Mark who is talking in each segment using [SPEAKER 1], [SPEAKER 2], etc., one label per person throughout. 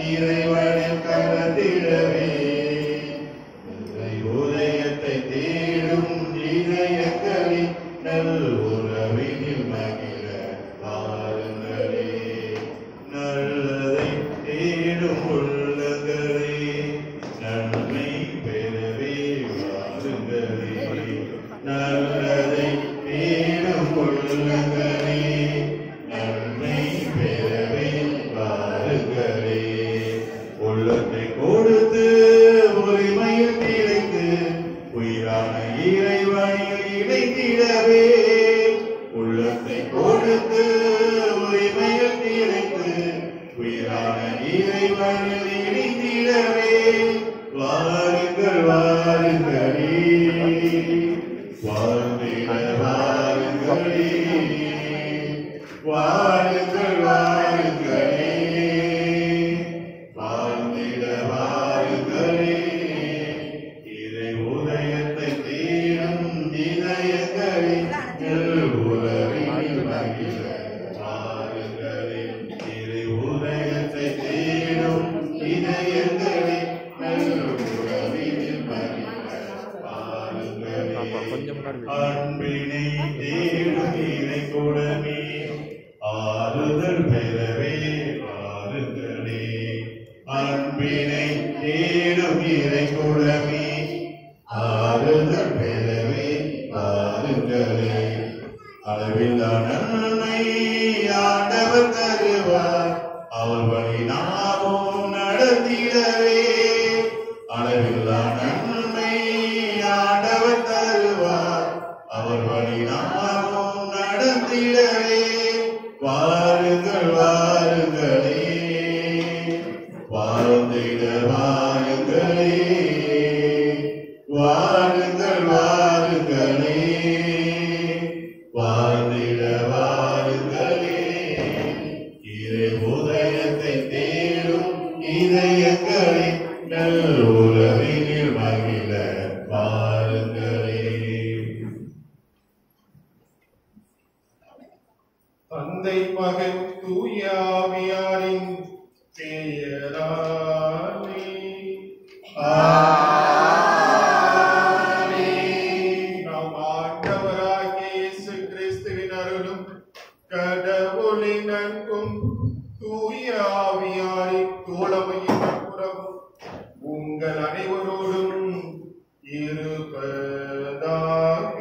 [SPEAKER 1] இறைவனில் கலந்திடவே இறை உதயத்தை தேடும் இதயங்களின் நல் உறவினில் மகிழ வாருங்களே நல்லதை தேடும் உள்ளங்களே நன்மை பெறவே வாருங்களே நல்லதை தேடும் உள்ளங்களே நன்மை பெறவே வாருங்களே உள்ளத்தை கொடுத்து உரிமையில் திளைத்து உயிரான இறைவனில் இணைத்திடவே உள்ளத்தை கொடுத்து உரிமையில் திளைத்து உயிரான இறைவனில் இணைத்திடவே வாருங்கள் வாருங்களே வாழ்ந்திட வாருங்களே வாருங்கள் வாருங்களே வாழ்ந்திட வாருங்களே இறை உதயத்தை தேடும் இதயங்களின் உறவில் மகிழ வாருங்களே இறை உதயத்தை தேடும் இதயங்களின் உறவில் மகிழ வாருங்களே அன்பினை தேடும் இறை கூடமே ஆறுதல் பெறவே வாருங்களே அன்பினை தேடும் இறை கூடமே ஆறுதல் பெறவே வாருங்களே அளவில்லா நன்மை ஆண்டவர் தருவார் அவர் வழி நாமும் நடத்திடவே அளவில்லா நன்மை ஆண்டவர் தருவார் அவர் வழி நாமும் நடத்திடவே வாருங்கள் வாருங்களே வாழ்ந்திட வாருங்களே வாருங்கள் வாருங்களே வாழ்ந்திட வாருங்களே இறை உதயத்தை தேடும் இதயங்களின் நல்லுறவினில் மகிழ வாருங்களே
[SPEAKER 2] தந்தை மகன் தூயாவியாரின் பெயராலே நம் ஆண்டவராகிய இயேசு கிறிஸ்துவின் அருளும் கடவுளின் அன்பும் தூயாவியாரின் தோழமையின் நட்புறவும் உங்கள் அனைவரோடும் இருப்பதாக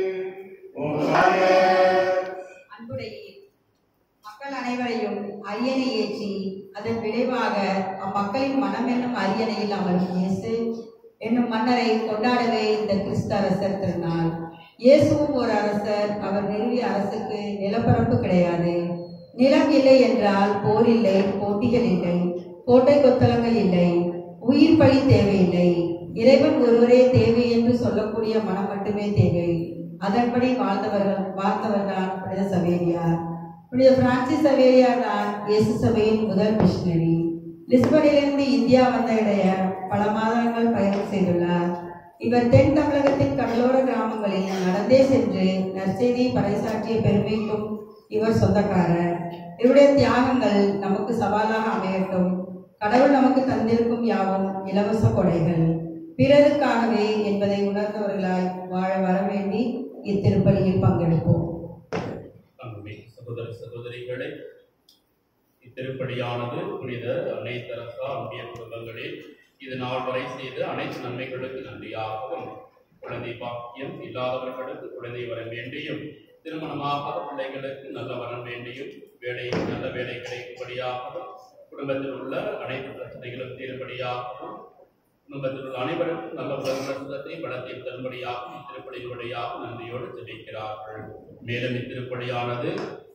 [SPEAKER 3] அன்புடைய மக்கள் அனைவரையும் அரியணை ஏற்றி அதன் விளைவாக அம்மக்களின் மனம் என்னும் அரியணையில் அமரும் இயேசு என்னும் மன்னரை கொண்டாடவே இந்த கிறிஸ்து அரசர் திருநாள் இயேசுவும் ஒரு அரசர் அவர் நிறுவிய அரசுக்கு நிலப்பரப்பு கிடையாது நிலம் இல்லை என்றால் போர் இல்லை போட்டிகள் இல்லை கோட்டை கொத்தளங்கள் இல்லை உயிர் பழி தேவையில்லை இறைவன் ஒருவரே தேவை என்று சொல்லக்கூடிய மனம் மட்டுமே தேவை அதன்படி வாழ்ந்தவர்கள் வாழ்ந்தவர்தான் புனித சவேரியார் புனித பிரான்சிஸ் சவேரியார் தான் இயேசு சபையின் முதல் மிஷனரி லிஸ்பனிலிருந்து இந்தியா வந்த இடையர் பல மாதங்கள் பயணம் செய்துள்ளார் இவர் தென் தமிழகத்தின் கடலோர கிராமங்களில் நடந்தே சென்று நற்செய்தியை பறைசாற்றிய பெருமைக்கும் இவர் சொந்தக்காரர் இவருடைய தியாகங்கள் நமக்கு சவாலாக அமையட்டும் கடவுள் நமக்கு தந்திருக்கும் யாவும் இலவச கொடைகள் பிறருக்காகவே என்பதை உணர்ந்தவர்களாய் வாழ வரவேண்டி இத்திருப்பலியில் பங்கெடுப்போம்
[SPEAKER 4] அன்பே சகோதர சகோதரிகளே இத்திருப்படியானது புனித அன்னை தெரசா அம்பிய குடும்பங்களே இது நாள் வரை செய்த அனைத்து நன்மைகளுக்கு நன்றியாகவும் குழந்தை பாக்கியம் இல்லாதவர்களுக்கு குழந்தை வரம் வேண்டியும் திருமணமாகாத பிள்ளைகளுக்கு நல்ல வரம் வேண்டியும் வேலை நல்ல வேலை கிடைக்கும்படியாகவும் குடும்பத்தில் உள்ள அனைத்து பிரச்சனைகளும் தீரும்படியாகவும் குடும்பத்தில் உள்ள அனைவருக்கும் நல்ல உடல் சுகத்தை வளர்த்தி தரும்படியாகவும் இத்திருப்படியின் வழியாக நன்றியோடு தெரிவிக்கிறார்கள் மேலும் இத்திருப்படியானது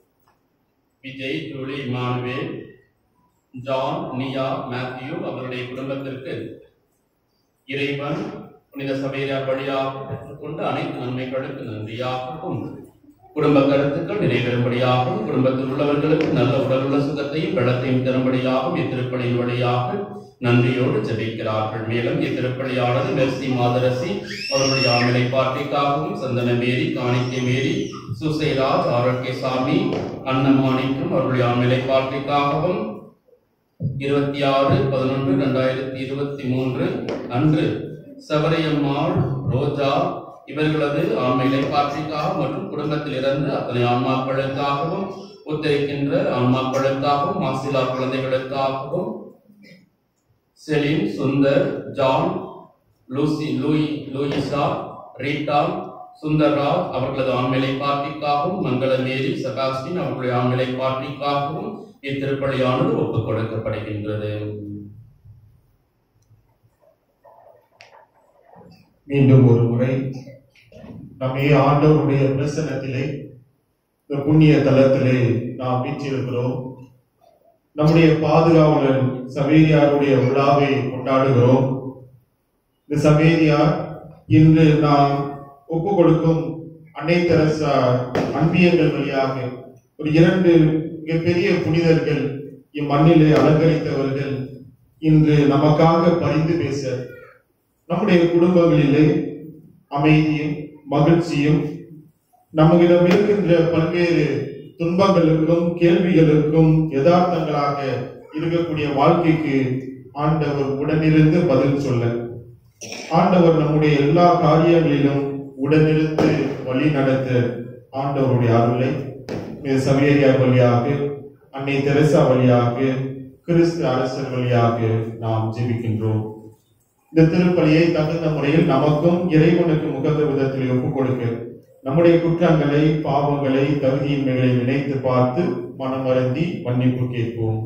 [SPEAKER 4] Vijay Julie Emmanuel John Nia Matthew அவருடைய குடும்பத்திற்கு இறைவன் புனித சபையார் வழியாக பெற்றுக்கொண்ட அனைத்து நன்மைகளுக்கு நன்றியாகவும் குடும்ப கருத்துக்கள் நிறைவேறும்படியாகவும் குடும்பத்தில் உள்ளவர்களுக்கு நல்ல உடலுள்ள சுகத்தையும் பலத்தையும் தரும்படியாகவும் இத்திருப்பலியின் வழியாக நன்றியோடு ஜெபிக்கிறார்கள் மேலும் இத்திருப்பலியானது மெர்சி மாதரசி அவர்களுடைய ஆண்களை பார்ட்டிக்காகவும் சந்தன மேரி காணிக்கை மேரி சுசைராஜ் ஆரோக்கியசாமி அன்னமாணிக்கும் அவருடைய ஆண்களை பார்ட்டிக்காகவும் இருபத்தி ஆறு பதினொன்று ரெண்டாயிரத்தி இருபத்தி மூன்று அன்று சபரியம்மாள் ரோஜா இவர்களது ஆன்ம இலைப்பாற்றிக்காக மற்றும் குடும்பத்தில் இருந்து அத்தனை ஆன்மாக்களுக்காகவும் உத்தரிக்கின்ற ஆன்மாக்களுக்காகவும் மாசிலா குழந்தைகளுக்காகவும் Celine Sundar John Lucy Louie Louisa Rita Sundarraj அவர்களது ஆண்மையை பார்ட்டிக்காகவும் மங்களமேரி செபாஸ்டின் அவர்களுடைய ஆண்மையை பார்ட்டிக்காகவும் இத்திருப்பலியானது ஒப்புக் கொடுக்கப்படுகின்றது
[SPEAKER 2] மீண்டும் ஒரு முறை நம்மை ஆண்டவருடைய பிரசனத்திலே இந்த புண்ணிய தலத்திலே நாம் வீற்றிருக்கிறோம் நம்முடைய பாதுகாவலர் சவேரியாருடைய விழாவை கொண்டாடுகிறோம் இந்த சவேரியார் இன்று நாம் ஒப்பு கொடுக்கும் அன்னை தெரசா அன்பியங்கள் வழியாக ஒரு இரண்டு மிகப்பெரிய புனிதர்கள் இம்மண்ணிலே அலங்கரித்தவர்கள் இன்று நமக்காக பரிந்து பேச நம்முடைய குடும்பங்களிலே அமைதியும் மகிழ்ச்சியும் நம்மிடம் இருக்கின்ற பல்வேறு துன்பங்களுக்கும் கேள்விகளுக்கும் யதார்த்தங்களாக இருக்கக்கூடிய வாழ்க்கைக்கு ஆண்டவர் உடனிருந்து பதில் சொல்ல ஆண்டவர் நம்முடைய எல்லா காரியங்களிலும் உடனிருந்து வழி நடத்த ஆண்டவருடைய அருளை மிக சவேரியா வழியாக அன்னை தெரசா வழியாக கிறிஸ்து அரசர் வழியாக நாம் ஜெபிக்கின்றோம் இந்த திருப்பலியை தகுந்த முறையில் நமக்கும் இறைவனுக்கு முகந்த விதத்தில் ஒப்புக் கொடுக்க நம்முடைய குற்றங்களை பாவங்களை தகுதியின்மைகளை நினைத்து பார்த்து மனம் வருந்தி மன்னிப்பு கேட்போம்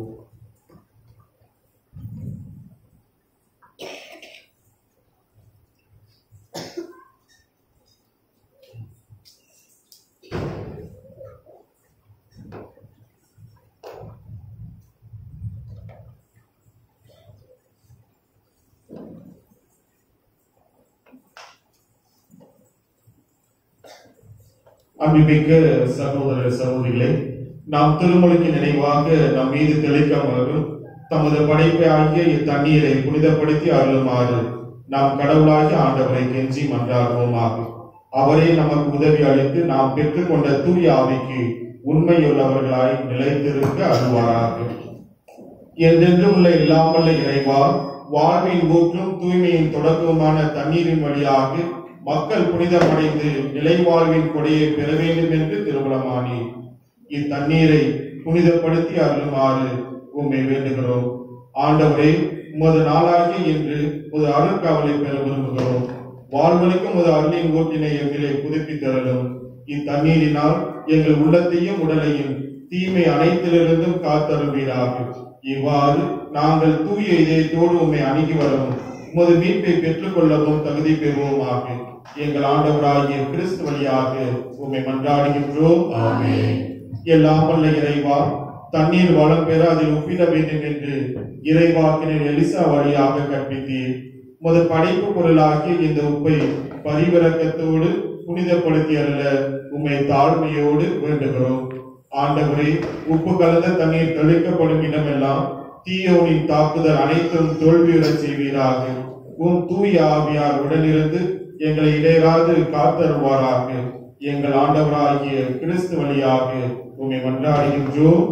[SPEAKER 2] அன்புமிக்க சகோதர சகோதரிகளே நாம் திருமலுக்கு நினைவாக நம் மீது தெளிக்கமாறும் தமது படைப்பை ஆகிய இத்தண்ணீரை புனிதப்படுத்தி அருளுமாறு நாம் கடவுளாகி ஆண்டவரை கெஞ்சி மன்றாடுவோமாக அவரே நமக்கு உதவி அளித்து நாம் பெற்றுக்கொண்ட தூய ஆவிக்கு உண்மையுள்ளவர்களாய் நிலைத்திருக்க அருள்வாராக என்றென்று உள்ள இல்லாமல்ல இறைவா வாழ்வின் ஊற்றும் தூய்மையின் தொடக்கமான தண்ணீரின் வழியாக மக்கள் புனிதமடைந்து நிலைவாழ்வின் கொடையை பெற வேண்டும் என்று திருமணமானி இத்தண்ணீரை புனிதப்படுத்தி அருளுமாறு உம்மை வேண்டுகிறோம் ஆண்டவரே உமது நாளாகி என்று உமது அருட்காவலை பெற விரும்புகிறோம் வாழ்வழிக்கும் உமது அருளின் ஊற்றினை எங்களை புதுப்பித்தரலும் இத்தண்ணீரினால் எங்கள் உள்ளத்தையும் உடலையும் தீமை அனைத்திலிருந்தும் காத்தருவீராக இவ்வாறு நாங்கள் தூய இதயத்தோடு உம்மை அணுகி வரவும் உமது மீட்பை பெற்றுக்கொள்ளவும் தகுதி பெறுவோமாக எங்கள் ஆண்டவராகிய கிறிஸ்து வழியாக உம்மை மன்றாடுகின்றோம்
[SPEAKER 1] ஆமென்.
[SPEAKER 2] எல்லாம் வல்ல இறைவா தண்ணீர் வளம் பெற அதில் ஒப்பிட வேண்டும் என்று இறைவாக்கினர் எலிசா வழியாக கற்பித்தீர் உமது படைப்பு பொருளாகிய இந்த உப்பை பரிவிறக்கத்தோடு புனிதப்படுத்தி அல்ல உம்மை தாழ்மையோடு வேண்டுகிறோம் ஆண்டவரே உப்பு கலந்த தண்ணீர் தெளிக்கப்படும் இடமெல்லாம் தீயோனின் தாக்குதல் அனைத்தும் தோல்வியுறச் செய்வீராக உன் தூய ஆவியார் உடனிருந்து எங்களை இடையராது காத்தருவாராக எங்கள் ஆண்டவராகிய கிறிஸ்து வழியாக உம்மை மன்றாடுகின்றோம்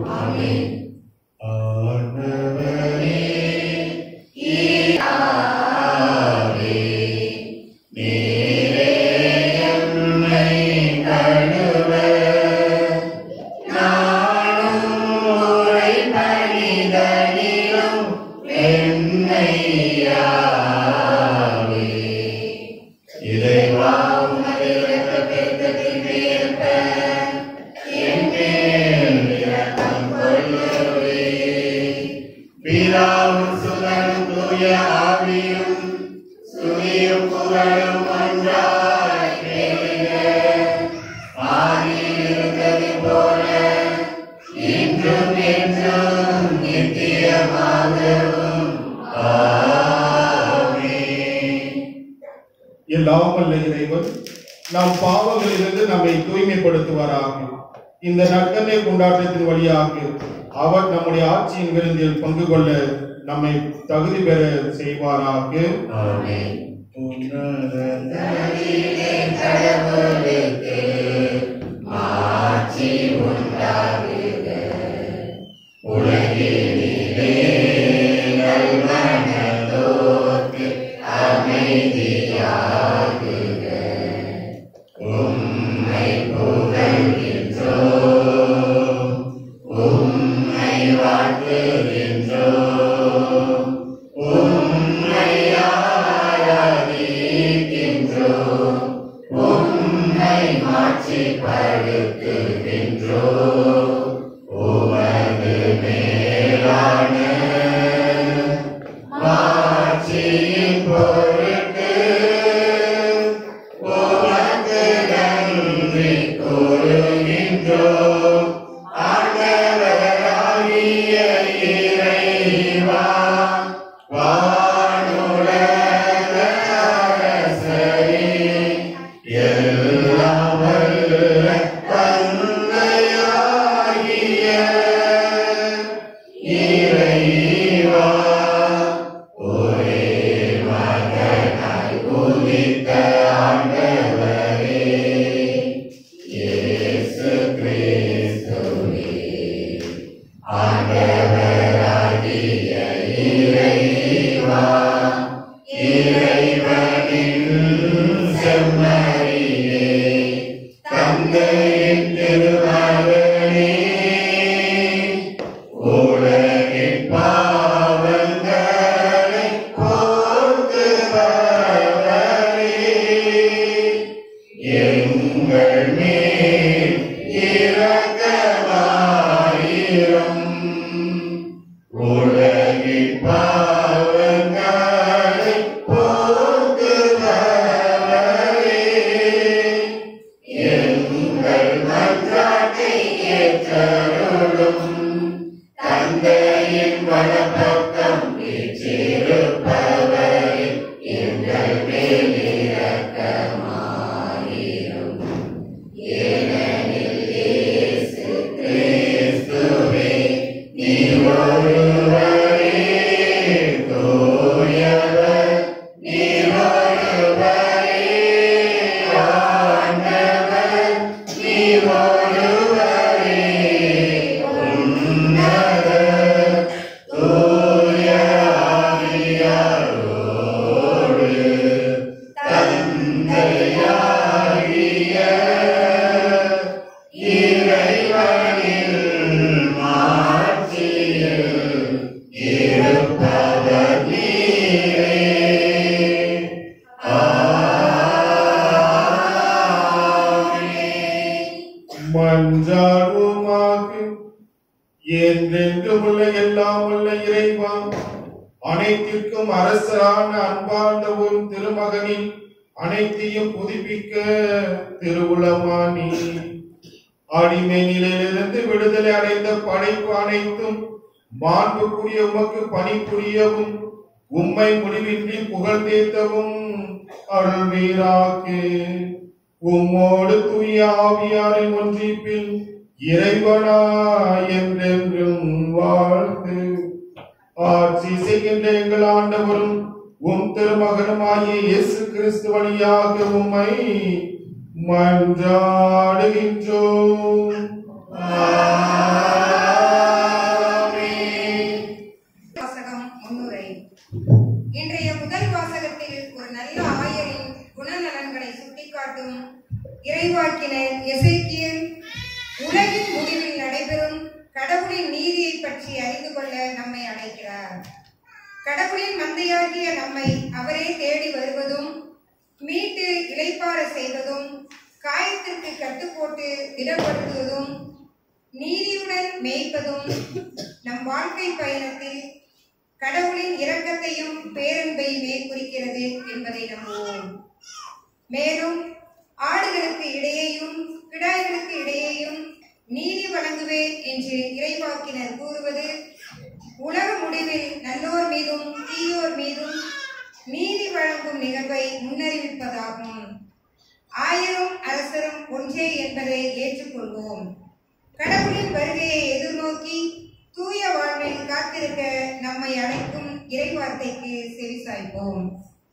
[SPEAKER 1] ஆண்டவரே, நீரே என்னை கழுவ, நானும் உரை பணிதலிலும் வெண்மையாவே. இறைவா உமது இரக்கத்திற்கு ஏற்ப என் மேல் இரக்கம் கொள்ளுவே. பிதாவும் சுதனும் தூய ஆவியும் துதியும் புகழும் ஒன்றாய் பெருக. ஆதியில் இருந்தது போல இன்றும் என்றும் நித்தியமாகவும் ஆமென்.
[SPEAKER 2] எல்லாம் வல்ல இறைவன் நம் பாவங்களிலிருந்து நம்மை தூய்மைப்படுத்துவாராக இந்த நற்கனை கொண்டாட்டத்தின் வழியாக அவர் நம்முடைய ஆட்சியின் விருந்தில் பங்கு கொள்ள நம்மை தகுதி பெற செய்வாராக
[SPEAKER 1] ஆமென். உன்னத ஆட்சி உண்டாகுக உலகினிலே இறைவா இறைவனின் செம்மறியே தந்தையின் திருமகனே உலகின் பாவங்களை போக்குபவரே எங்கள் மேல் இரக்கமாயிரும் உலகின் பாவங்களை போக்குபவரே எங்கள் மன்றாட்டை ஏற்றருளும் தந்தையின் வலப்பக்கம் வீற்றிருப்பவரே எங்கள் மேல் இரக்கமாயிரும் ஏனெனில் இயேசு கிறிஸ்துவே நீ ஒருவரே தூயவர் நீ ஒருவரே ஆண்டவர் நீ ஒருவரே உன்னதர் தூய ஆவியாரோடு தந்தையாகிய இறைவனில் மாட்சியில் இருப்பவர் நீரே ஆமென்.
[SPEAKER 2] மன்றாடுவோமாக என்றென்று உள்ள எல்லாம் உள்ள இறைவா அனைத்திற்கும் அரசரான அன்பார்ந்த உன் திருமகனின் அனைத்தையும் புதுப்பிக்க திருவுளமானி அடிமை நிலையிலிருந்து விடுதலை அடைந்த படைப்பு அனைத்தும் மாண்புக்குரிய உமக்கு பணிபுரியவும் உம்மை முடிவின்றி புகழ் தேர்த்தவும் அருள்வீராக்கு உம்மோடு தூய ஆவியாரின் ஒன்றிப்பில் இறைவனா என்றென்றும் வாழ்ந்து ஆட்சி செய்கின்ற எங்கள் ஆண்டவரும் உம் திருமகனுமாகிய இயேசு கிறிஸ்து வழியாக உம்மை மன்றாடுகின்றோம்
[SPEAKER 1] ஆமென்.
[SPEAKER 5] வாசகம் முன்னுரை இன்றைய முதல் வாசகத்தில் ஒரு நல்ல ஆயரின் குணநலன்களை சுட்டிக்காட்டும் இறைவாக்கினர் எசேக்கியேல் உலகின் முடிவில் நடைபெறும் கடவுளின் நீதியை பற்றி அறிந்து கொள்ள நம்மை அழைக்கிறார் கடவுளின் மந்தையாகிய நம்மை அவரே தேடி வருவதும் மீட்டு இளைப்பாற செய்வதும் காயத்திற்கு கட்டுப்போட்டு திடப்படுத்துவதும் நீதியுடன் மேய்ப்பதும் நம் வாழ்க்கை பயணத்தில் கடவுளின் இரக்கத்தையும் பேரன்பையுமே குறிக்கிறது என்பதை நம்புவோம் மேலும் ஆடுகளுக்கு இடையேயும் கிடாய்களுக்கு இடையேயும் நீதி வழங்குவேன் என்று இறைவாக்கினர் கூறுவது உலக முடிவில் நல்லோர் மீதும் தீயோர் மீதும் நீதி வழங்கும் நிகழ்வை முன்னறிவிப்பதாகும் ஆயிரம் அரசரும் ஒன்றே என்பதை ஏற்றுக்கொள்வோம் கடவுளின் வருகையை எதிர்நோக்கி தூய வாழ்வில் காத்திருக்க நம்மை அழைக்கும் இறைவார்த்தைக்கு செவிசாய்ப்போம்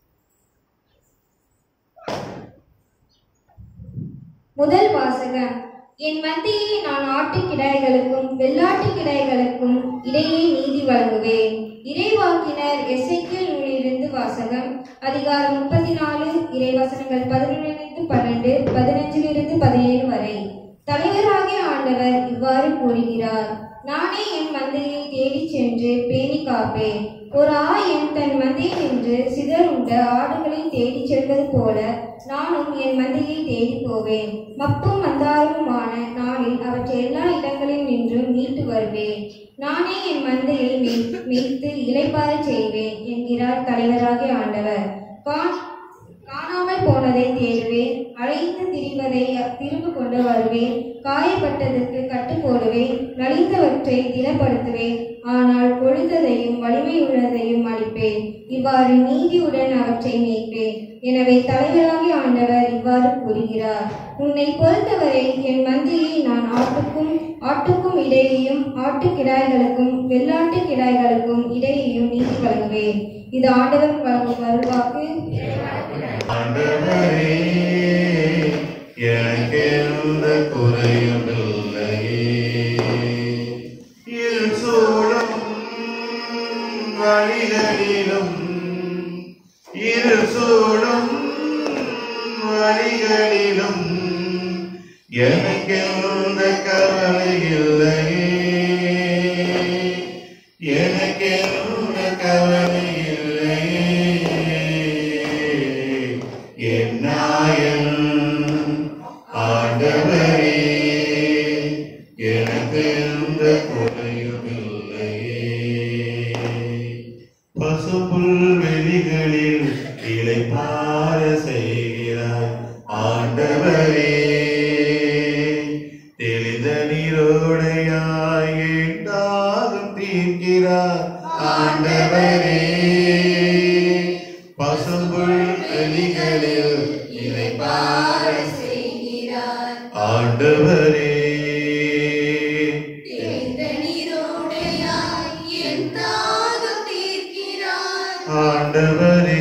[SPEAKER 6] முதல் வாசகம் என் மத்தியே நான் ஆட்டு கிடாய்களுக்கும் வெள்ளாட்டு கிடாய்களுக்கும் இடையே நீதி வழங்குவேன் இறைவாக்கினர் எசைக்கியல் நூலிலிருந்து வாசகம் அதிகாரம் முப்பத்தி நாலு இறைவசனங்கள் பதினொன்றிலிருந்து பன்னெண்டு பதினஞ்சிலிருந்து பதினேழு வரை தலைவராகிய ஆண்டவர் இவ்வாறு கூறுகிறார் நானே என் மந்தையை தேடிச் சென்று பேணி காப்பேன் ஒரு ஆயன் தன் மந்தையை நின்று சிதறுண்ட ஆடுகளை தேடிச் செல்வது போல நானும் என் மந்தையை தேடி போவேன் மப்பும் மந்தாரமுமான நாளில் அவற்றை எல்லா இடங்களில் நின்றும் மீட்டு வருவேன் நானே என் மந்தையை மேய்- மேய்த்து இளைப்பாறச் செய்வேன் என்கிறார் தலைவராகிய ஆண்டவர் காண் காணாமல் போனதை தேடுவேன் அழைத்து திரிவதை திரும்ப கொண்டு வருவேன் காயப்பட்டதற்கு கட்டு போடுவேன் நலிந்தவற்றை திடப்படுத்துவேன் ஆனால் கொழுத்ததையும் வலிமை உள்ளதையும் அளிப்பேன் இவ்வாறு நீதியுடன் அவற்றை மேய்ப்பேன் எனவே தலைவராகிய ஆண்டவர் இவ்வாறு கூறுகிறார் உன்னை பொறுத்தவரை என் மந்தையை நான் ஆட்டுக்கும் ஆட்டுக்கும் இடையேயும் ஆட்டு கிடாய்களுக்கும் வெள்ளாட்டு கிடாய்களுக்கும் இடையேயும் நீதி வழங்குவேன் இது ஆண்டவர் வழங்கும் வருவாக்கு
[SPEAKER 1] ஆண்டவரே எனக்கு எந்த குறையும் இல்லையே இல் சூழும் வழிகளில் வழிகளிலும் இருள் சூழும் வழிகளிலும் எனக்கு எந்த கவலை இல்லையே எனக்கு எந்த கவலை இல்லையே என் நாயன் ஆண்டவரே எனக்கு எந்த குறையும் இல்லையே பசும்புல் வெளிகளில் இலை பார செய்கிறாய் ஆண்டவரே தெளிந்த நீரோடையாய் எட்டாகும் தீர்க்கிறார் ஆண்டவரே பசும்புல் வெளிகளில் இலை பார
[SPEAKER 7] செய்கிறார்
[SPEAKER 1] ஆண்டவரே
[SPEAKER 7] தெரிந்த நீரோடையாய் என் தாகம் தீர்க்கிறார்
[SPEAKER 1] ஆண்டவரே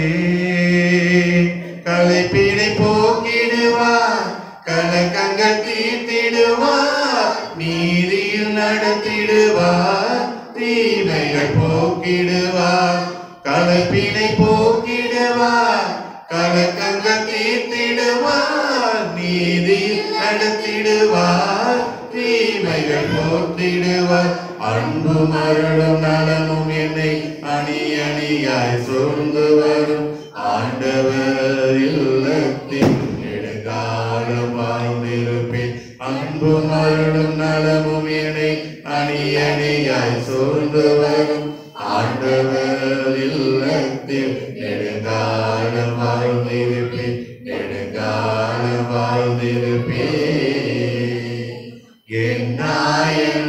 [SPEAKER 1] களைப்பினை போக்கிடுவார் கலக்கங்கள் தீர்த்திடுவார் நீதியில் நடத்திடுவார் தீமைகள் போக்கிடுவார் களைப்பினை போக்கிடுவார் கலக்கங்கள் தீர்த்திடுவார் நீதியில் நடத்திடுவார் தீமைகள் போற்றிடுவார் அன்பும் அருளும் நலமும் என்னை அணி அணியாய் சூழ்ந்து வரும் ஆண்டவர் இல்லத்தில் நெடுங்காலம் வாழ்ந்திருப்பேன் அன்பும் அருளும் நலமும் என்னை அணி அணியாய் சூழ்ந்து வரும் ஆண்டவர் இல்லத்தில் நெடுங்காலம் வாழ்ந்திருப்பேன் நெடுங்காலம் வாழ்ந்திருப்பேன் என் நாயன்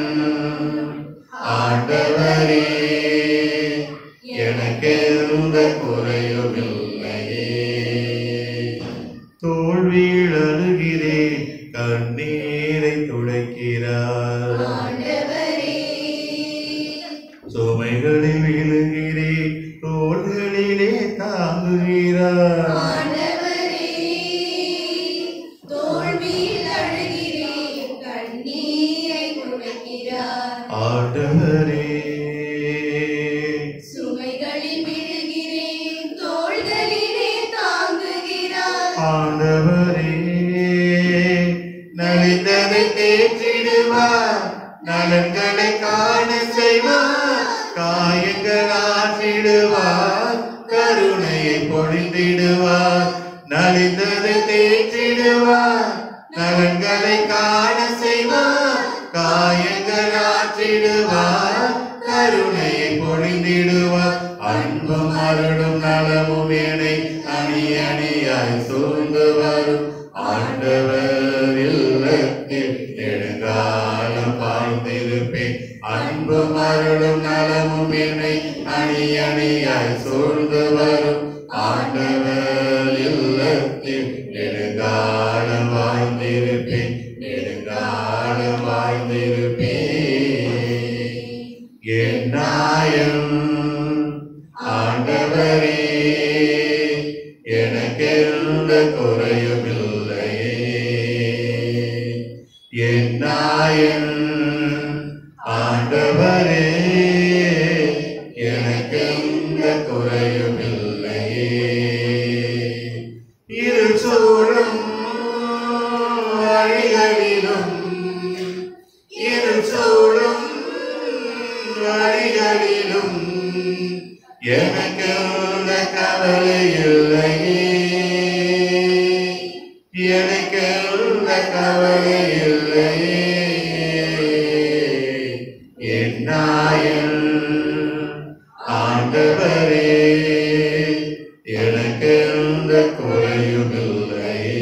[SPEAKER 1] ஆண்டவரே எனக்கு எந்த குறையும் இல்லையே தோல்வியில் அழுகிறேன் கண்ணீரை துடைக்கிறார்
[SPEAKER 7] ஆண்டவரே
[SPEAKER 1] சுமைகளில் விழுகிறேன் தோள்களிலே தாங்குகிறார்
[SPEAKER 7] ஆண்டவரே தோல்வியில் அழுகிறேன் கண்ணீரை துடைக்கிறார்
[SPEAKER 1] ஆண்டவரே
[SPEAKER 7] சுமைகளில் விழுகிறேன் தோள்களிலே தாங்குகிறார்
[SPEAKER 1] ஆண்டவரே நலிந்ததை தேற்றிடுவார் நலன்களை காண செய்வார் காயங்கள் ஆற்றிடுவார் கருணையை பொழிந்திடுவார் நலிந்ததை தேற்றிடுவார் நலன்களை காண செய்வார் காயங்கள் ஆற்றிடுவார் கருணையை பொழிந்திடுவார் அன்பும் அருளும் நலமும் என்னை அணி அணியாய் சூழ்ந்து வரும் ஆண்டவர் இல்லத்தில் நெடுங்காலம் வாழ்ந்திருப்பேன் அன்பும் அருளும் நலமும் என்னை அணி அணியாய் சூழ்ந்து வரும் ஆண்டவர் இல்லத்தில் நெடுங்காலம் வாழ்ந்திருப்பேன் நெடுங்காலம் வாழ்ந்திருப்பேன் என் நாயன் ஆண்டவரே எனக்கு எந்த குறையும் இல்லையே என் நாயன் ஆண்டவரே எனக்கு எந்த குறையும் இல்லையே இருள் சூழும் வழிகளிலும் இருள் சூழும் வழிகளிலும் எனக்கு உள்ள கவலை இல்லையே எனக்கு உள்ள கவலை இல்லையே என் நாயன் ஆண்டவரே எனக்கு எந்த குறையும் இல்லையே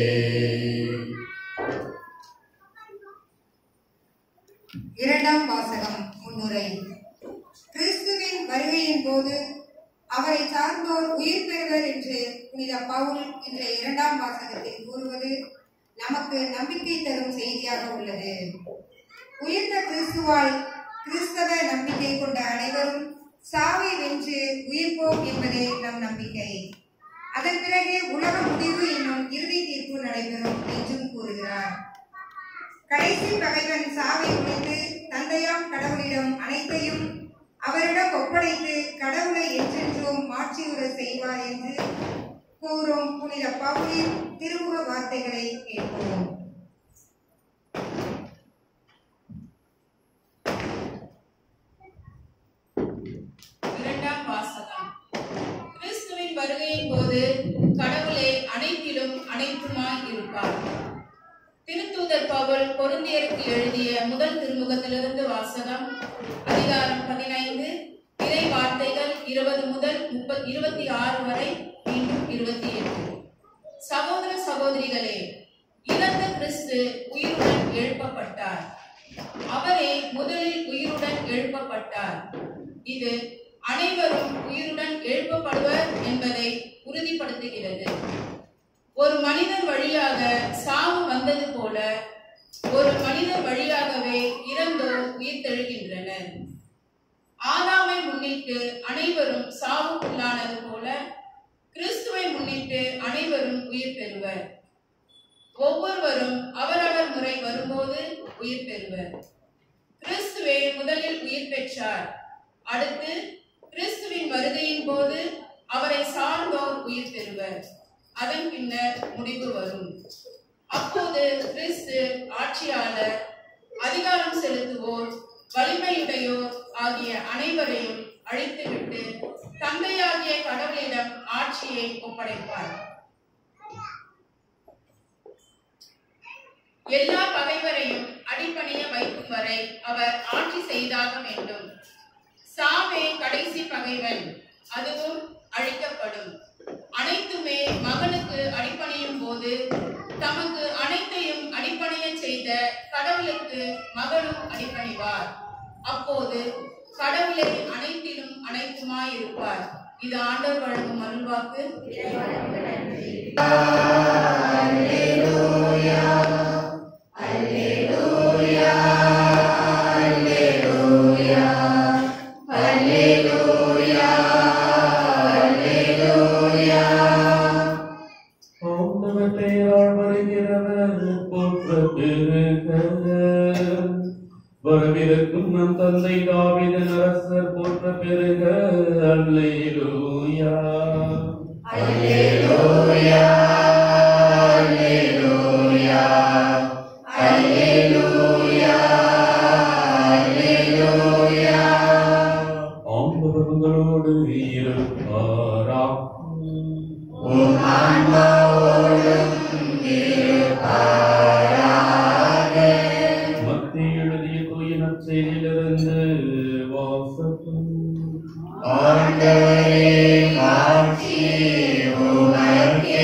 [SPEAKER 5] இரண்டாம் வாசகம் முன்னுரை கிறிஸ்துவின் வருகையின் போது அவரை சார்ந்தோர் உயிர் பெறுவர் என்று புனித பவுல் இன்றைய இரண்டாம் வாசகத்தில் கூறுவது நமக்கு நம்பிக்கை தரும் செய்தியாக உள்ளது உயிர்த்த கிறிஸ்துவால் கிறிஸ்தவ நம்பிக்கை கொண்ட அனைவரும் சாவை வென்று உயிர்ப்போம் என்பதே நம் நம்பிக்கை அதன் பிறகு உலக முடிவு என்னும் இறுதி தீர்ப்பு நடைபெறும் என்றும் கூறுகிறார் கடைசி பகைவன் சாவை ஒழித்து தந்தையாம் கடவுளிடம் அனைத்தையும் அவரிடம் ஒப்படைத்து கடவுளை என்றென்றும் மாற்றியுற செய்வார் என்று கூறும் புனித பவுலின் திருமுக வார்த்தைகளை கேட்போம்
[SPEAKER 8] இரண்டாம் வாசகம் கிறிஸ்துவின் வருகையின் போது கடவுளே அனைத்திலும் அனைத்துமாய் இருப்பார் திருத்தூதர் பவுல் கொருந்தியருக்கு எழுதிய முதல் திருமுகத்திலிருந்து வாசகம் அதிகாரம் பதினைந்து இறை வார்த்தைகள் இருபது முதல் முப்பத் இருபத்தி ஆறு வரை மீண்டும் இருபத்தி எட்டு சகோதர சகோதரிகளே இறந்த கிறிஸ்து உயிருடன் எழுப்பப்பட்டார் அவரே முதலில் உயிருடன் எழுப்பப்பட்டார் இது அனைவரும் உயிருடன் எழுப்பப்படுவர் என்பதை உறுதிப்படுத்துகிறது ஒரு மனிதன் வழியாக சாவு வந்தது போல ஒரு மனிதன் வழியாகவே இறந்தோர் உயிர்த்தெழுகின்றனர் ஆதாமை முன்னிட்டு அனைவரும் சாவுக்குள்ளானது போல கிறிஸ்துவை முன்னிட்டு அனைவரும் உயிர் பெறுவர் ஒவ்வொருவரும் அவரவர் முறை வரும்போது உயிர் பெறுவர் கிறிஸ்துவே முதலில் உயிர் பெற்றார் அடுத்து கிறிஸ்துவின் வருகையின் போது அவரை சார்ந்தோர் உயிர் பெறுவர் அதன் பின்னர் முடிவு வரும் அப்போது கிறிஸ்து ஆட்சியாளர் அதிகாரம் செலுத்துவோர் வலிமையுடையோர் ஆகிய அனைவரையும் அழித்துவிட்டு தந்தையாகிய கடவுளிடம் ஆட்சியை ஒப்படைப்பார் எல்லா பகைவரையும் அடிபணிய வைக்கும் வரை அவர் ஆட்சி செய்தாக வேண்டும் சாவே கடைசி பகைவன் அதுவும் அழிக்கப்படும் அனைத்துமே மகனுக்கு அடிபணியும் போது தமக்கு அனைத்தையும் அடிபணிய செய்த கடவுளுக்கு மகனும் அடிபணிவார் அப்போது கடவுளை அனைத்திலும் அனைத்துமாயிருப்பார் இது ஆண்டவர் வழங்கும் அருள்வாக்கு
[SPEAKER 4] ஆண்டவர் பெயரால் வருகிறவர் போற்ற பெருக வரவிருக்கும் நம் தந்தை தாவீதின் அரசர் போற்ற பெருக அல்லேலூயா
[SPEAKER 1] அல்லேலூயா அல்லேலூயா அல்லேலூயா அல்லேலூயா
[SPEAKER 4] ஆண்டவர் உங்களோடு இருப்பாராம்
[SPEAKER 1] உம் ஆன்மாவோடும்
[SPEAKER 4] மத்திய எழுதிய தூய நற்செய்தியிலிருந்து வாசகம்
[SPEAKER 1] ஆண்டவரே மாட்சி உமக்கே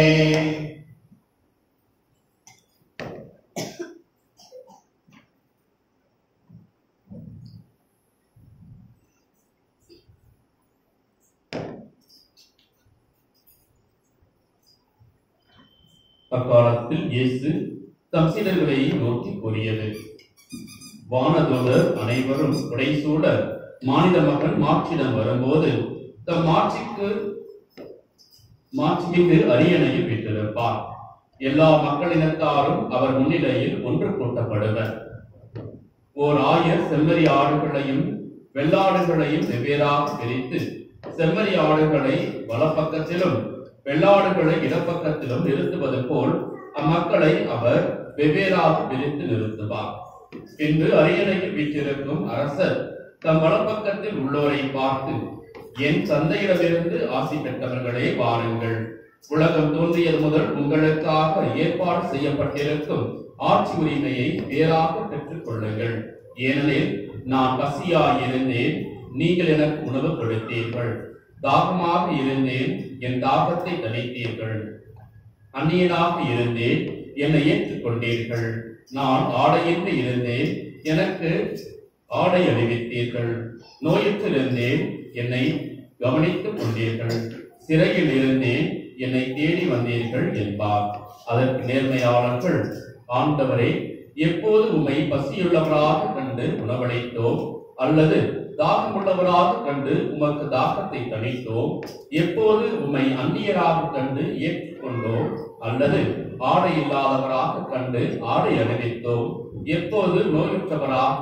[SPEAKER 4] அக்காலத்தில் இயேசு தம் சீடர்களை நோக்கி கூறியது வானதூதர் அனைவரும் உடைசூட மானிட மகன் மாற்றிடம் வரும்போது தம் மாட்சிக்கு மாட்சிமிகு அரியணையில் வீற்றிருப்பார் எல்லா மக்களினத்தாரும் அவர் முன்னிலையில் ஒன்று கூட்டப்படுவர் ஓர் ஆயர் செம்மறி ஆடுகளையும் வெள்ளாடுகளையும் வெவ்வேறாக பிரித்து செம்மறி ஆடுகளை வலப்பக்கத்திலும் வெள்ளாடுகளை இடப்பக்கத்திலும் நிறுத்துவது போல் அம்மக்களை அவர் வெவ்வேறாக பிரித்து நிறுத்துவார் பின்பு அரியணையில் வீற்றிருக்கும் அரசர் தம் வலப்பக்கத்தில் உள்ளோரை பார்த்து என் தந்தையிடமிருந்து ஆசி பெற்றவர்களே வாருங்கள் உலகம் தோன்றியது முதல் உங்களுக்காக ஏற்பாடு செய்யப்பட்டிருக்கும் ஆட்சி உரிமையை வேறாக பெற்றுக் கொள்ளுங்கள் ஏனெனில் நான் பசியாயிருந்தேன் நீங்கள் எனக்கு உணவு கொடுத்தீர்கள் தாகமாக இருந்தேன் என் தாகத்தை தணித்தீர்கள் அந்நியனாக இருந்தேன் என்னை ஏற்றுக்கொண்டீர்கள் நான் ஆடையின்றி இருந்தேன் எனக்கு ஆடை அணிவித்தீர்கள் நோயுற்றிருந்தேன் என்னை கவனித்துக் கொண்டீர்கள் சிறையில் இருந்தேன் என்னை தேடி வந்தீர்கள் என்பார் அதற்கு நேர்மையாளர்கள் ஆண்டவரே எப்போது உம்மை பசியுள்ளவராக கண்டு உணவளித்தோம் அல்லது தாகமுள்ளவராக கண்டு உமக்கு தாகத்தை தணித்தோம் எப்போது உம்மை அந்நியராக கண்டு ஏற்றுக்கொண்டோம் அல்லது ஆடை இல்லாதவராக கண்டு ஆடை அணிவித்தோம் எப்போது நோயுற்றவராக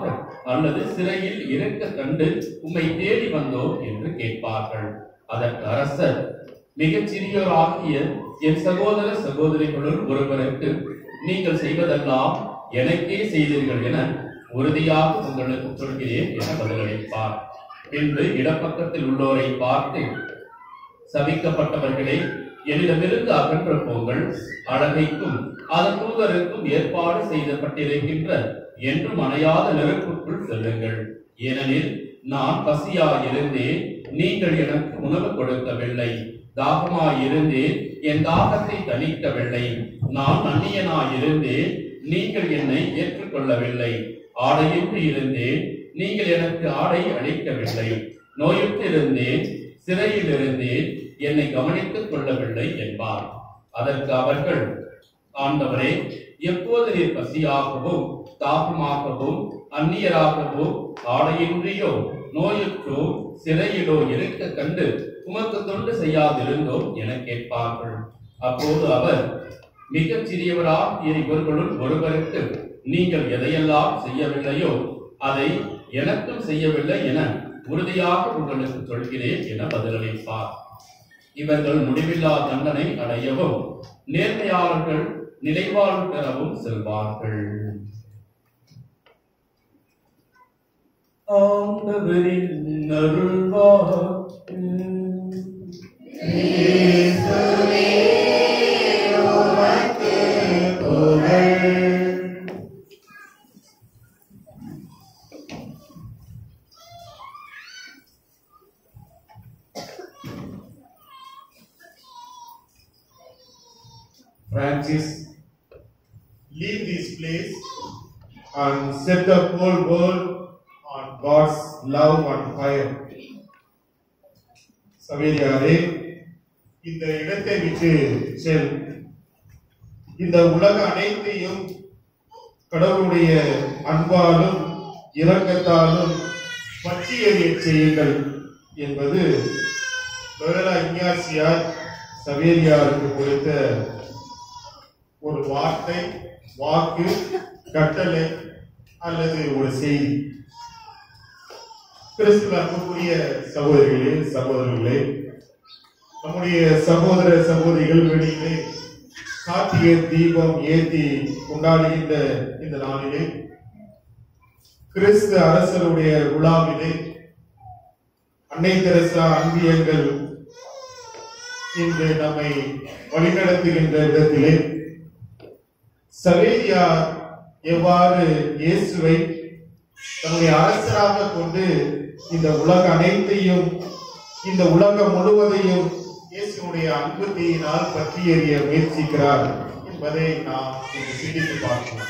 [SPEAKER 4] அல்லது சிறையில் இருக்க கண்டு உம்மை தேடி வந்தோம் என்று கேட்பார்கள் அதற்கு அரசர் மிகச் சிறியோராகிய என் சகோதர சகோதரிகளுள் ஒருவருக்கு நீங்கள் செய்வதெல்லாம் எனக்கே செய்தீர்கள் என உறுதியாக உங்களுக்கு சொல்கிறேன் என பதிலளிப்பார் பின்பு இடப்பக்கத்தில் உள்ளோரை பார்த்து சபிக்கப்பட்டவர்களே என்னிடமிருந்து அகன்ற போங்கள் அழகைக்கும் அதன் தூதருக்கும் ஏற்பாடு செய்யப்பட்டிருக்கின்ற என்றும் அணையாத நெருப்புக்குள் செல்லுங்கள் ஏனெனில் நான் பசியாயிருந்தேன் நீங்கள் எனக்கு உணவு கொடுக்கவில்லை தாகமாயிருந்தேன் என் தாகத்தை தணிக்கவில்லை நான் அந்நியனாயிருந்தேன் நீங்கள் என்னை ஏற்றுக்கொள்ளவில்லை ஆடையின்றி இருந்தேன் நீங்கள் எனக்கு ஆடை அளிக்கவில்லை நோயுற்று இருந்தேன் சிறையில் இருந்தேன் என்னை கவனித்துக் கொள்ளவில்லை என்பார் அதற்கு அவர்கள் ஆண்டவரே எப்போது நீர் பசியாகவும் தாகமாகவும் அந்நியராகவும் ஆடையின்றியோ நோயுற்றோ சிறையிலோ இருக்க கண்டு உமக்கு தொண்டு செய்யாதிருந்தோம் என கேட்பார்கள் அப்போது அவர் மிகச் சிறியவராகிய இவர்களுள் ஒருவருக்கு நீங்கள் எதையெல்லாம் செய்யவில்லையோ அதை எனக்கும் செய்யவில்லை என உறுதியாக உங்களுக்கு சொல்கிறேன் என பதிலளிப்பார் இவர்கள் முடிவில்லா தண்டனை அடையவும் நேர்மையாளர்கள் நிலைவாழ்வு பெறவும் செல்வார்கள் ஆண்டவரின் அருள்வாக்கு
[SPEAKER 1] இயேசுவே உமக்கு புகழ்
[SPEAKER 2] Francis, leave this place and set the whole world on God's love and fire. சவேரியாரே இந்த இடத்தை விட்டு செல் இந்த உலக அனைத்தையும் கடவுளுடைய அன்பாலும் இரக்கத்தாலும் பற்றி எறியச் செய்யுங்கள் என்பது பேரா இஞ்ஞாசியார் சவேரியாருக்கு கொடுத்த ஒரு வார்த்தை வாக்கு கட்டளை அல்லது ஒரு செய்தி கிறிஸ்துவ அன்புக்குரிய சகோதரிகளே சகோதரர்களே நம்முடைய சகோதர சகோதரிகள் வெளியிலே கார்த்திகை தீபம் ஏத்தி கொண்டாடுகின்ற இந்த நாளிலே கிறிஸ்து அரசருடைய விழாவிலே அன்னை தெரசா அன்பியங்கள் இன்று நம்மை வழிநடத்துகின்ற விதத்திலே சவேரியார் எவ்வாறு இயேசுவை தன்னுடைய அரசராக கொண்டு இந்த உலக அனைத்தையும் இந்த உலகம் முழுவதையும் இயேசுடைய அன்பு தீயினால் பற்றி எறிய முயற்சிக்கிறார் என்பதை நாம் இன்று சிந்தித்து பார்க்கிறோம்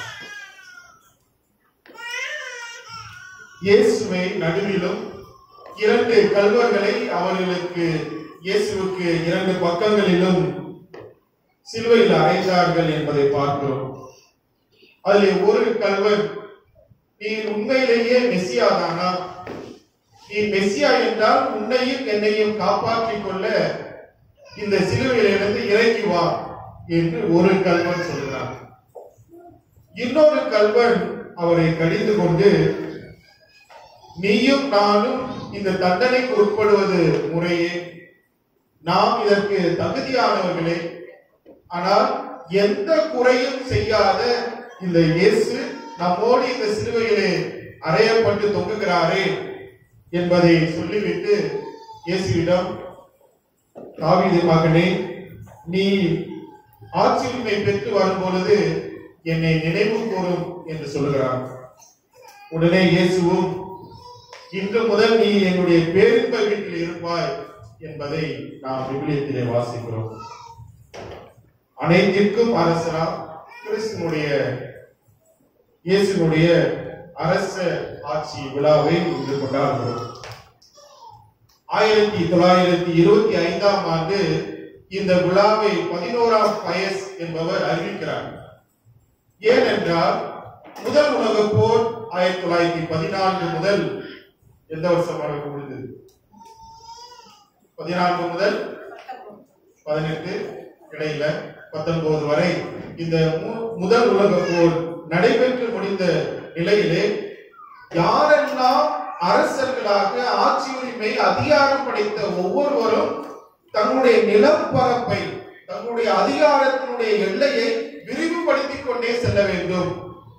[SPEAKER 2] இயேசுவை நடுவிலும் இரண்டு கல்வர்களை அவர்களுக்கு இயேசுவுக்கு இரண்டு பக்கங்களிலும் சிலுவையில் அறைந்தார்கள் என்பதை பார்க்கிறோம் அதில் ஒரு கல்வன் நீ உண்மையிலேயே மெஸ்ஸியாதானா நீ மெஸ்ஸியா என்றால் உன்னையும் என்னையும் காப்பாற்றிக் கொள்ள இந்த சிலுவையிலிருந்து இறங்கி வா என்று ஒரு கல்வன் சொல்கிறான் இன்னொரு கல்வன் அவரை கடிந்து கொண்டு நீயும் நானும் இந்த தண்டனைக்கு உட்படுவது முறையே நாம் இதற்கு தகுதியானவர்களே ஆனால் எந்த குறையும் செய்யாத இந்த இயேசு நம்மோடு இந்த சிலுவையிலே அறையப்பட்டு தொங்குகிறாரே என்பதை சொல்லிவிட்டு இயேசுவிடம் தாவீது மகனே நீ ஆட்சியுரிமை பெற்று வரும் பொழுது என்னை நினைவு கூறும் என்று சொல்கிறார் உடனே இயேசுவும் இன்று முதல் நீ என்னுடைய பேரின்ப வீட்டில் இருப்பாய் என்பதை நாம் விவிலியத்திலே வாசிக்கிறோம் அனைத்திற்கும் அரசரா கிறிஸ்துனுடைய இயேசுனுடைய அரச ஆட்சி விழாவை இன்று கொண்டாடுகிறோம் ஆயிரத்தி தொள்ளாயிரத்தி இருபத்தி ஐந்தாம் ஆண்டு இந்த விழாவை பதினோராம் பயஸ் என்பவர் அறிவிக்கிறார் ஏனென்றால் முதல் உலகப் போர் ஆயிரத்தி தொள்ளாயிரத்தி பதினான்கு முதல் எந்த வருஷம் வரைக்கும் முடிந்தது பதினான்கு முதல் பதினெட்டு இடையில பத்தொன்பது வரை இந்த மு- முதல் உலக போர் நடைபெற்று முடிந்த நிலையிலே யாரெல்லாம் அரசர்களாக ஆட்சி உரிமை அதிகாரம் படைத்த ஒவ்வொருவரும் தங்களுடைய நிலப்பரப்பை தங்களுடைய அதிகாரத்தினுடைய எல்லையை விரிவுபடுத்திக் கொண்டே செல்ல வேண்டும்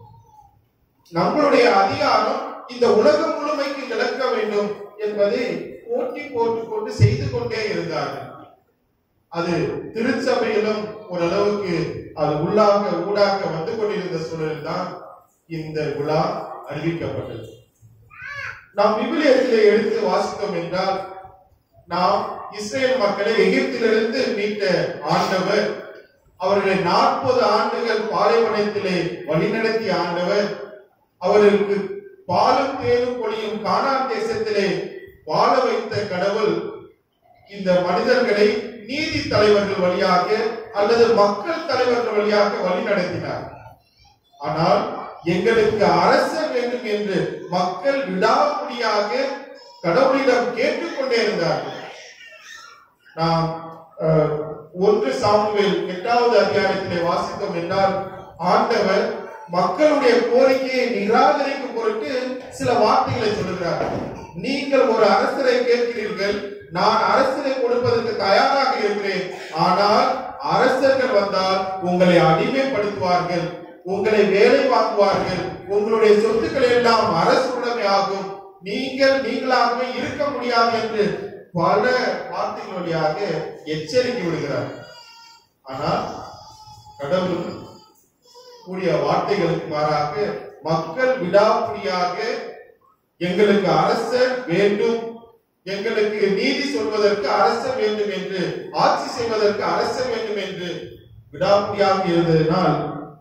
[SPEAKER 2] நம்மளுடைய அதிகாரம் இந்த உலகம் முழுமைக்கு இழக்க வேண்டும் என்பதை போட்டி போட்டுக்கொண்டு செய்து கொண்டே இருந்தார்கள் அது திருச்சபையிலும் ஓரளவுக்கு அது உள்ளாக ஊடாக வந்து கொண்டிருந்த சூழலில் தான் இந்த விழா அறிவிக்கப்பட்டது நாம் விவிலியத்திலே எடுத்து வாசித்தோம் என்றால் நாம் இஸ்ரேல் மக்களை எகிப்திலிருந்து மீட்ட ஆண்டவர் அவர்களை நாற்பது ஆண்டுகள் பாலைவனத்திலே வழிநடத்திய ஆண்டவர் அவர்களுக்கு பாலும் தேனும் பொழியும் கானான் தேசத்திலே வாழ வைத்த கடவுள் இந்த மனிதர்களை நீதி தலைவர்கள் வழியாக அல்லது மக்கள் தலைவர்கள் வழியாக வழி நடத்தினார் ஆனால் எங்களுக்கு அரசர் வேண்டும் என்று மக்கள் விடாமுடியாக கடவுளிடம் கேட்டுக்கொண்டே இருந்தார்கள் நாம் அஹ், ஒன்று சாமுவேல் எட்டாவது அதிகாரத்திலே வாசித்தோம் என்றால் ஆண்டவர் மக்களுடைய கோரிக்கையை நிராகரிக்கும் பொருட்டு சில வார்த்தைகளை சொல்லுகிறார் நீங்கள் ஒரு அரசரை கேட்கிறீர்கள் நான் அரசரை கொடுப்பதற்கு தயாராக இருக்கிறேன் ஆனால் அரசர்கள் வந்தால் உங்களை அடிமைப்படுத்துவார்கள் உங்களை வேலை வாங்குவார்கள் உங்களுடைய சொத்துக்கள் எல்லாம் அரசு உடைமை ஆகும் நீங்கள் நீங்களாகவே இருக்க முடியாது என்று பல வார்த்தைகள் வழியாக எச்சரிக்கை விடுகிறார் ஆனால் கடவுள் கூடிய வார்த்தைகளுக்கு மாறாக மக்கள் விடாப்பிடியாக எங்களுக்கு அரசர் வேண்டும் எங்களுக்கு நீதி சொல்வதற்கு அரசர் வேண்டும் என்று ஆட்சி செய்வதற்கு அரசர் வேண்டும் என்று விடாப்பிடியாக இருந்ததினால்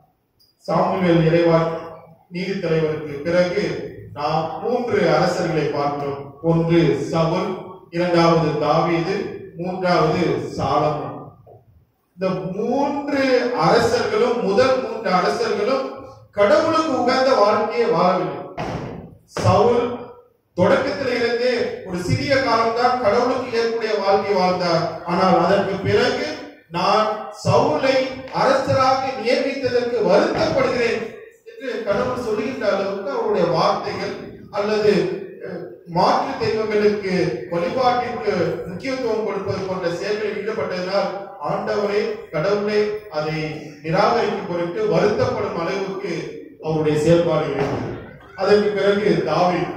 [SPEAKER 2] சாமுவேல் இறைவான் நீதி தலைவருக்கு பிறகு நாம் மூன்று அரசர்களை பார்க்கிறோம் ஒன்று சவுல் இரண்டாவது தாவீது மூன்றாவது சாலமோன் இந்த மூன்று அரசர்களும் முதல் மூன்று அரசர்களும் கடவுளுக்கு உகந்த வாழ்க்கையை வாழவில்லை சவுல் தொடக்கத்தில் இருந்தே ஒரு சிறிய காலம்தான் கடவுளுக்கு ஏற்புடைய வாழ்க்கை வாழ்ந்தார் ஆனால் அதற்கு பிறகு நான் சவுலை அரசராக நியமித்ததற்கு வருத்தப்படுகிறேன் என்று கடவுள் சொல்லுகின்ற அளவுக்கு அவருடைய வார்த்தைகள் அல்லது அஹ், மாற்று தெய்வங்களுக்கு வழிபாட்டிற்கு முக்கியத்துவம் கொடுப்பது போன்ற செயல்களில் ஈடுபட்டதனால் ஆண்டவரே கடவுளே அதை நிராகரிக்கும் பொருட்டு வருத்தப்படும் அளவுக்கு அவருடைய செயல்பாடுகள் இருந்தது அதற்கு பிறகு தாவீது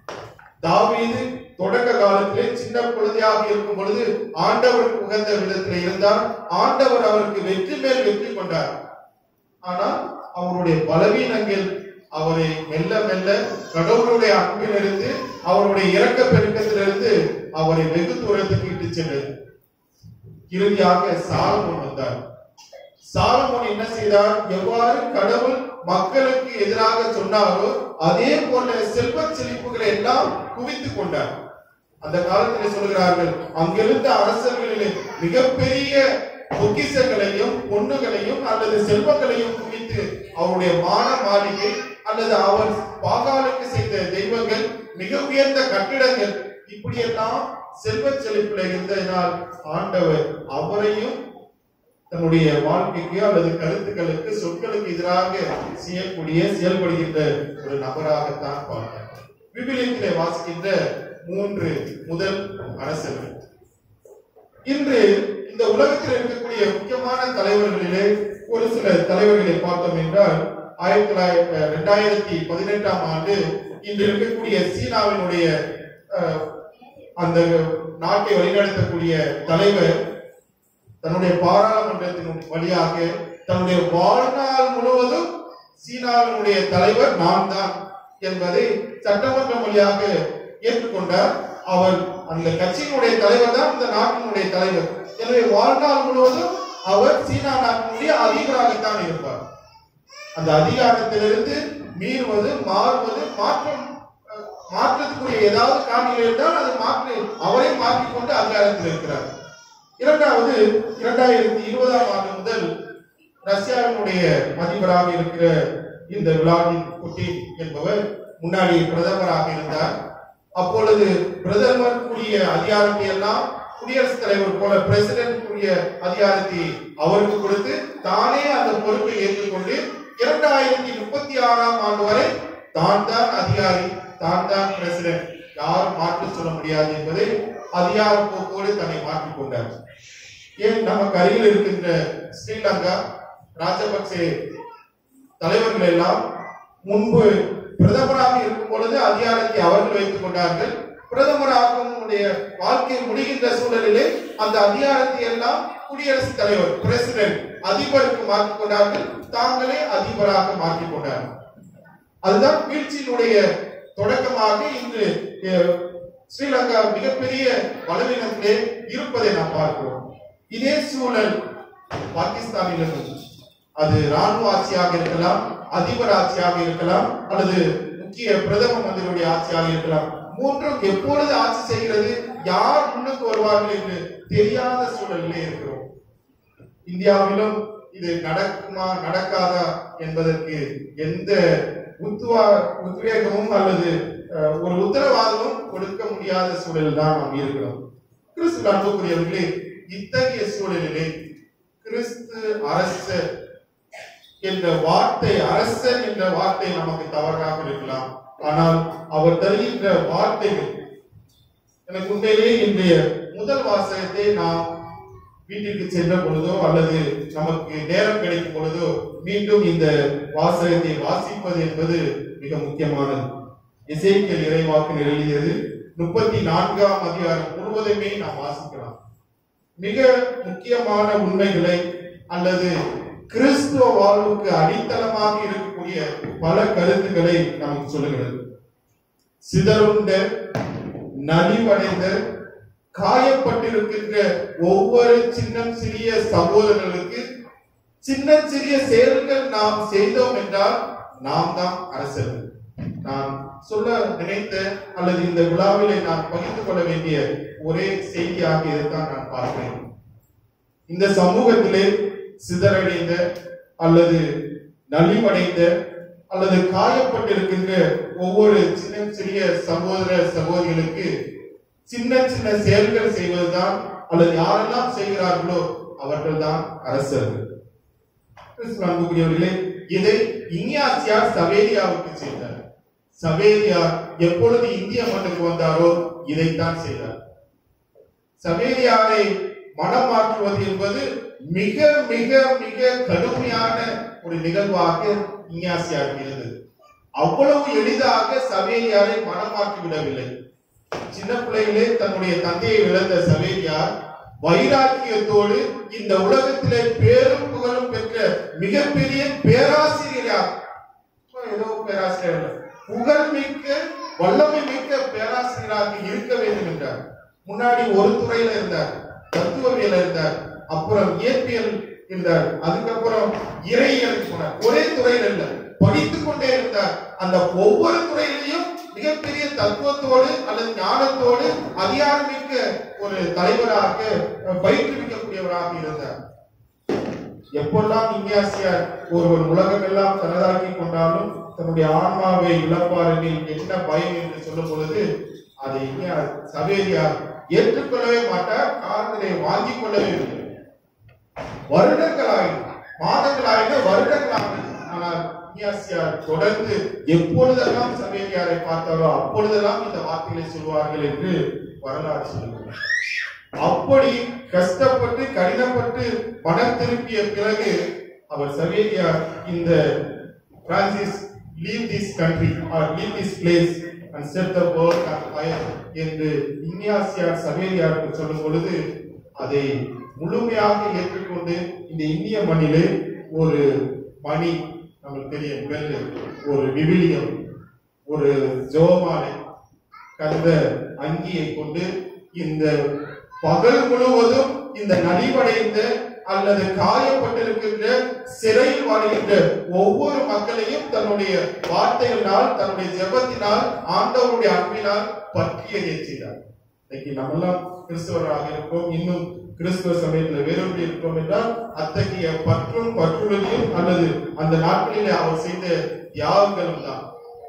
[SPEAKER 2] தாவீது தொடக்க காலத்திலே சின்ன குழந்தையாக இருக்கும் பொழுது ஆண்டவருக்கு உகந்த விதத்தில் இருந்தார் ஆண்டவர் அவருக்கு வெற்றி மேல் வெற்றி கொண்டார் ஆனால் அவருடைய பலவீனங்கள் அவரை மெல்ல மெல்ல கடவுளுடைய அன்பிலிருந்து அவருடைய இரக்க பெருக்கத்திலிருந்து அவரை வெகு தூரத்துக்கு இட்டு சென்றது இறுதியாக சாலமோன் வந்தார் சாலமோன் என்ன செய்தார் எவ்வாறு கடவுள் மக்களுக்கு எதிராக சொன்னாரோ அதே போல செல்வ செழிப்புகளை எல்லாம் குவித்துக் கொண்டார் அந்த காலத்தில் சொல்கிறார்கள் அங்கிருந்த அரசர்களிலே மிகப்பெரிய பொக்கிஷங்களையும் பொண்ணுகளையும் அல்லது செல்வங்களையும் குவித்து அவருடைய மான மாளிகை அல்லது அவர் பாகாலுக்கு செய்த தெய்வங்கள் மிக உயர்ந்த கட்டிடங்கள் இப்படியெல்லாம் செல்வ செழிப்புல இருந்ததினால் ஆண்டவர் அவரையும் தன்னுடைய வாழ்க்கைக்கு அல்லது கருத்துக்களுக்கு சொற்களுக்கு எதிராக செய்யக்கூடிய செயல்படுகின்ற ஒரு நபராகத்தான் பார்க்கிறார் விவிலியத்திலே வாசிக்கின்ற மூன்று முதல் அரசர்கள் இன்று இந்த உலகத்தில் இருக்கக்கூடிய முக்கியமான தலைவர்களிலே ஒரு சில தலைவர்களை பார்த்தோம் என்றால் ஆயிரத்தி தொள்ளாயிரத்தி ரெண்டாயிரத்தி பதினெட்டாம் ஆண்டு இன்று இருக்கக்கூடிய சீனாவினுடைய அஹ், அந்த நாட்டை வழிநடத்தக்கூடிய தலைவர் தன்னுடைய பாராளுமன்றத்தின் வழியாக தன்னுடைய வாழ்நாள் முழுவதும் சீனாவினுடைய தலைவர் நான் தான் என்பதை சட்டமன்றம் வழியாக ஏற்றுக்கொண்டார் அவர் அந்த கட்சியினுடைய தலைவர் தான் இந்த நாட்டினுடைய தலைவர் எனவே வாழ்நாள் முழுவதும் அவர் சீனா நாட்டினுடைய அதிபராகத்தான் இருப்பார் அந்த அதிகாரத்திலிருந்து மீறுவது மாறுவது மாற்றம் அஹ், மாற்றத்துக்குரிய ஏதாவது காரணங்கள் இருந்தால் அதை மாற்றி அவரை மாற்றிக்கொண்டு அதிகாரத்தில் இருக்கிறார் இரண்டாவது இரண்டாயிரத்தி இருபதாம் ஆண்டு முதல் ரஷ்யாவினுடைய அதிபராக இருக்கிற இந்த விளாடிமிர் புட்டின் என்பவர் முன்னாடி பிரதமராக இருந்தார் அப்பொழுது பிரதமர் கூடிய அதிகாரத்தை எல்லாம் குடியரசுத் தலைவர் போல பிரசிடென்ட் கூடிய அதிகாரத்தை அவருக்கு கொடுத்து தானே அந்த பொறுப்பை ஏற்றுக்கொண்டு இரண்டாயிரத்தி முப்பத்தி ஆறாம் ஆண்டு வரை தான் தான் அதிகாரி தான் தான் பிரசிடென்ட் யாரும் மாற்றி சொல்ல முடியாது என்பதை அதிகாரப்போக்கோடு தன்னை மாற்றிக் கொண்டார் ஏன் நமக்கு அருகில் இருக்கின்ற ஸ்ரீலங்கா ராஜபக்சே தலைவர்கள் எல்லாம் முன்பு பிரதமராக இருக்கும் பொழுது அதிகாரத்தை அவர்கள் வைத்துக் கொண்டார்கள் பிரதமராகவுடைய வாழ்க்கை முடிகின்ற சூழலிலே அந்த அதிகாரத்தை எல்லாம் குடியரசுத் தலைவர் பிரசிடென்ட் அதிபருக்கு மாற்றிக் கொண்டார்கள் தாங்களே அதிபராக மாற்றிக் கொண்டார்கள் அதுதான் வீழ்ச்சியினுடைய தொடக்கமாக இன்று அஹ், ஸ்ரீலங்கா மிகப்பெரிய பலவீனத்திலே இருப்பதை நாம் பார்க்கிறோம் இதே சூழல் பாகிஸ்தானிலும் அது ராணுவ ஆட்சியாக இருக்கலாம் அதிபர் ஆட்சியாக இருக்கலாம் அல்லது முக்கிய பிரதம மந்திரியுடைய ஆட்சியாக இருக்கலாம் மூன்றும் எப்பொழுது ஆட்சி செய்கிறது யார் முன்னுக்கு வருவார்கள் என்று தெரியாத சூழலிலே இருக்கிறோம் இந்தியாவிலும் இது நடக்குமா நடக்காதா என்பதற்கு எந்த உத்துவா உத்வேகமும் அல்லது அஹ், ஒரு உத்தரவாதமும் கொடுக்க முடியாத சூழலில் தான் நாம் இருக்கிறோம் கிறிஸ்து அன்புக்குரியவர்களே இத்தகைய சூழலிலே கிறிஸ்து அரசு என்ற வார்த்தை அரசன் என்ற வார்த்தை நமக்கு தவறாக இருக்கலாம் ஆனால் அவர் தருகின்ற வார்த்தைகள் எனக்கு உண்மையிலேயே இன்றைய முதல் வாசகத்தை நாம் வீட்டிற்கு சென்ற பொழுதோ அல்லது நமக்கு நேரம் கிடைக்கும் பொழுதோ மீண்டும் இந்த வாசகத்தை வாசிப்பது என்பது மிக முக்கியமானது இசைக்கல் இறைவாக்கு எழுதியது முப்பத்தி நான்காம் அதிகாரம் முழுவதுமே நாம் வாசிக்கலாம் மிக முக்கியமான உண்மைகளை அல்லது கிறிஸ்துவ வாழ்வுக்கு அடித்தளமாக இருக்கக்கூடிய பல கருத்துக்களை நமக்கு சொல்லுகிறது சிதறுண்ட நலிவடைந்த காயப்பட்டிருக்கின்ற ஒவ்வொரு சின்னம் சிறிய சகோதரர்களுக்கு சின்ன சிறிய செயல்கள் நாம் செய்தோம் என்றால் நாம் தான் அரசர்கள் நான் சொல்ல நினைத்த அல்லது இந்த விழாவிலே நான் பகிர்ந்து கொள்ள வேண்டிய ஒரே செய்தியாக இதைத்தான் நான் பார்க்கிறேன் இந்த சமூகத்திலே சிதறடைந்த அல்லது நலிவடைந்த அல்லது காயப்பட்டிருக்கின்ற ஒவ்வொரு சின்ன சிறிய சகோதர சகோதரிகளுக்கு சின்ன சின்ன செயல்கள் செய்வதுதான் அல்லது யாரெல்லாம் செய்கிறார்களோ அவர்கள்தான் அரசர்கள் கிறிஸ்துவ அன்புக்குரியவர்களே இதை இனியாசியார் சவேரியாவுக்கு செய்தார் சவேரியார் எப்பொழுது இந்திய மண்ணுக்கு வந்தாரோ இதைத்தான் செய்தார் சவேரியாரை மனம் மாற்றுவது என்பது மிக மிக மிக கடுமையான ஒரு நிகழ்வாக இஞ்ஞாசியாருக்கு இருந்தது அவ்வளவு எளிதாக சவேரியாரை மனம் மாற்றி விடவில்லை சின்ன பிள்ளைகளே தன்னுடைய தந்தையை இழந்த சவேரியார் வைராக்கியத்தோடு இந்த உலகத்திலே பேரும் புகழும் பெற்ற மிகப்பெரிய பேராசிரியரார் சும்மா ஏதோ பேராசிரியர் அல்ல. புகழ் மிக்க வல்லமை மிக்க பேராசிரியராக இருக்க வேண்டும் என்றார் முன்னாடி ஒரு துறையில இருந்தார் தத்துவவியல் இருந்தார் அப்புறம் இயற்பியல் இருந்தார் அதுக்கப்புறம் இறையியலுக்கு போனார் ஒரே துறையில் இல்ல படித்துக் கொண்டே இருந்தார் அந்த ஒவ்வொரு துறையிலையும் மிகப்பெரிய தத்துவத்தோடு அல்லது ஞானத்தோடு அதிகாரமிக்க ஒரு தலைவராக அஹ், பயிற்றுவிக்கக்கூடியவராக இருந்தார் எப்பெல்லாம் இந்தியாசியார் ஒருவர் உலகமெல்லாம் தனதாக்கி கொண்டாலும் தன்னுடைய ஆன்மாவை இழப்பார் எனில் என்ன பயம் என்று சொல்லும் பொழுது அதை இங்கே சவேரியார் ஏற்றுக்கொள்ளவே மாட்டார் காரணத்தை வாங்கிக் கொள்ளவே இல்லை வருடங்களாயின மாதங்களாயின வருடங்களாயின ஆனால் இந்தியாசியார் தொடர்ந்து எப்பொழுதெல்லாம் சவேரியாரை பார்த்தாரோ அப்பொழுதெல்லாம் இந்த வார்த்தைகளை சொல்வார்கள் என்று வரலாறு சொல்லுகிறார் அப்படி கஷ்டப்பட்டு கடினப்பட்டு மனம் திருப்பிய பிறகு அவர் சவேரியார் இந்த Francis leave this country or leave this place and set the world on fire என்று இந்தியாசியார் சவேரியாருக்கு சொல்லும் பொழுது அதை முழுமையாக ஏற்றுக்கொண்டு இந்த இந்திய மண்ணிலே ஒரு மணி நமக்கு தெரியும் பெல் ஒரு விவிலியம் ஒரு ஜோமாலை கந்த அங்கியை கொண்டு இந்த பகல் முழுவதும் இந்த நலிவடைந்த அல்லது காயப்பட்டிருக்கின்ற சிறையில் வாழ்கின்ற ஒவ்வொரு மக்களையும் தன்னுடைய வார்த்தைகளினால் தன்னுடைய ஜெபத்தினால் ஆண்டவருடைய அன்பினால் பற்றி எறியச் செய்தார் இன்னைக்கு நம்மெல்லாம் கிறிஸ்தவராக இருக்கோம் இன்னும் கிறிஸ்துவ சமயத்தில் வேறொன்று இருக்கிறோம் என்றால் அத்தகைய பற்றும் பற்றுறுதியும் அல்லது அந்த நாட்களிலே அவர் செய்த தியாகங்களும் தான்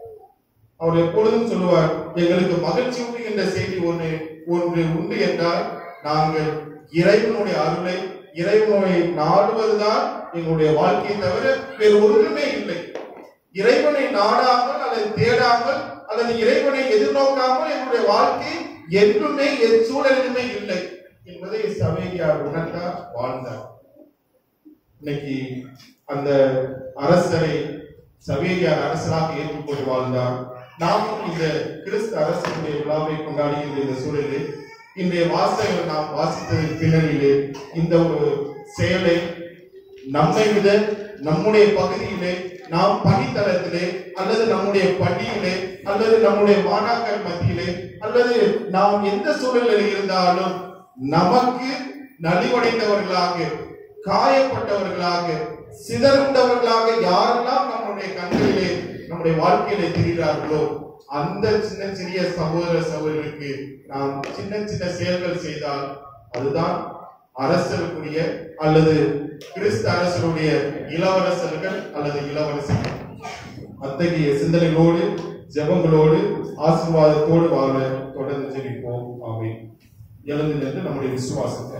[SPEAKER 2] அவர் எப்பொழுதும் சொல்லுவார் எங்களுக்கு மகிழ்ச்சி ஊட்டுகின்ற செய்தி ஒன்று ஒன்று உண்டு என்றால் நாங்கள் இறைவனுடைய அருளை இறைவனை நாடுவதுதான் எங்களுடைய வாழ்க்கையை தவிர வேறு ஒன்றுமே இல்லை இறைவனை நாடாமல் அல்லது தேடாமல் அல்லது இறைவனை எதிர்நோக்காமல் என்னுடைய வாழ்க்கை என்றுமே என் சூழலிலுமே இல்லை என்பதை சவேரியார் உணர்ந்தார் வாழ்ந்தார் இன்னைக்கு அந்த அரசரை சவேரியார் அரசராக ஏற்றுக்கொண்டு வாழ்ந்தார் நாமும் இந்த கிறிஸ்து அரசனுடைய விழாவை கொண்டாடுகின்ற இந்த சூழலில் இன்றைய வாசகங்கள் நாம் வாசித்ததன் பின்னணியிலே இந்த ஒரு செயலை நம்மை விட நம்முடைய பகுதியிலே நாம் பணித்தளத்திலே அல்லது நம்முடைய பள்ளியிலே அல்லது நம்முடைய மாணாக்கர் மத்தியிலே அல்லது நாம் எந்த சூழலில் இருந்தாலும் நமக்கு நலிவடைந்தவர்களாக காயப்பட்டவர்களாக சிதறுண்டவர்களாக யாரெல்லாம் நம்முடைய கண்களிலே நம்முடைய வாழ்க்கையிலே தெரிகிறார்களோ அந்த சின்ன சிறிய சகோதர சகோதரர்களுக்கு நாம் சின்ன சின்ன செயல்கள் செய்தால் அதுதான் அரசருக்குரிய அல்லது கிறிஸ்து அரசருடைய இளவரசர்கள் அல்லது இளவரசர்கள் அத்தகைய சிந்தனைகளோடு ஜெபங்களோடு ஆசீர்வாதத்தோடு வாழ தொடர்ந்து ஜெபிப்போம் ஆமே எழுந்து நின்று நம்முடைய விசுவாசத்தை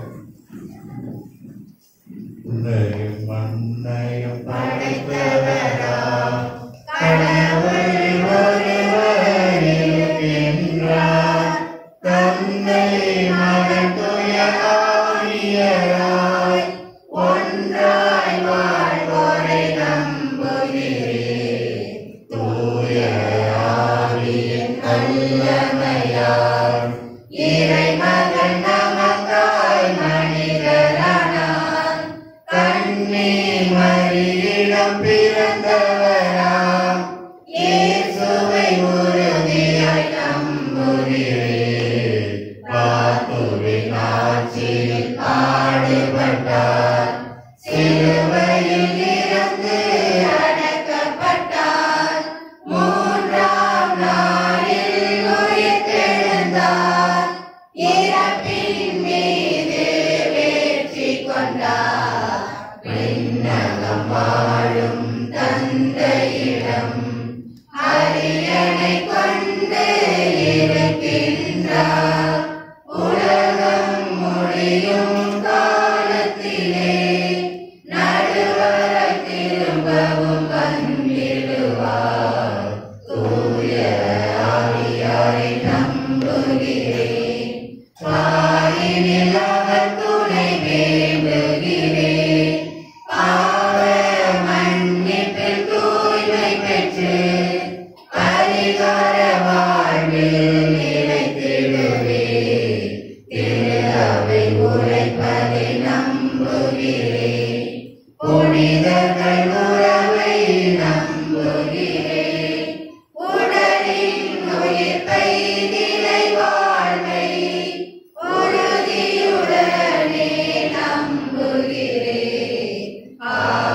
[SPEAKER 1] உன்னையும் மண்ணையும் படைத்தவராம் கடவுள் ஒருவர் இருக்கின்றார் தந்தை மகன் தூய ஆவியராய் ஒன்றாய் வாழ்வோரை நம்புகிறேன் தூய ஆவியின் வல்லமையால் இறைமகன் நமக்காய் மனிதரானார் கண்ணே மரியிடம் பிறந்தவராம் இயேசுவை உறுதியாய் நம்புகிறேன் பாத்துவின் ஆட்சியில் ஆடுபட்டார் சிலுவையில் இருந்து அடக்கப்பட்டார் மூன்றாம் நாளில் உயிர்த்தெழுந்தார் இறப்பின் மீது வெற்றி கொண்டார் விண்ணகம் வாழும் தந்தையிடம் அரியணை கொண்டு இருக்கின்றார் உலகம் முடியும் காலத்திலே நடுவரை திரும்பவும் வந்திடுவார் தூய ஆவியாரை நம்புகிறேன் பாரினில் அவர் துணை வேண்டுகிறேன் பாவ மன்னிப்பில் தூய்மை பெற்று அதிகார வாழ்வில் நிலைத்திடுவே திரு அவை உரைப்பதை நம்புகிறேன் புனிதர்கள் உறவை நம்புகிறேன் உடலின் உயிர்ப்பை நிலை வாழ்வை உறுதியுடனே நம்புகிறேன் ஆ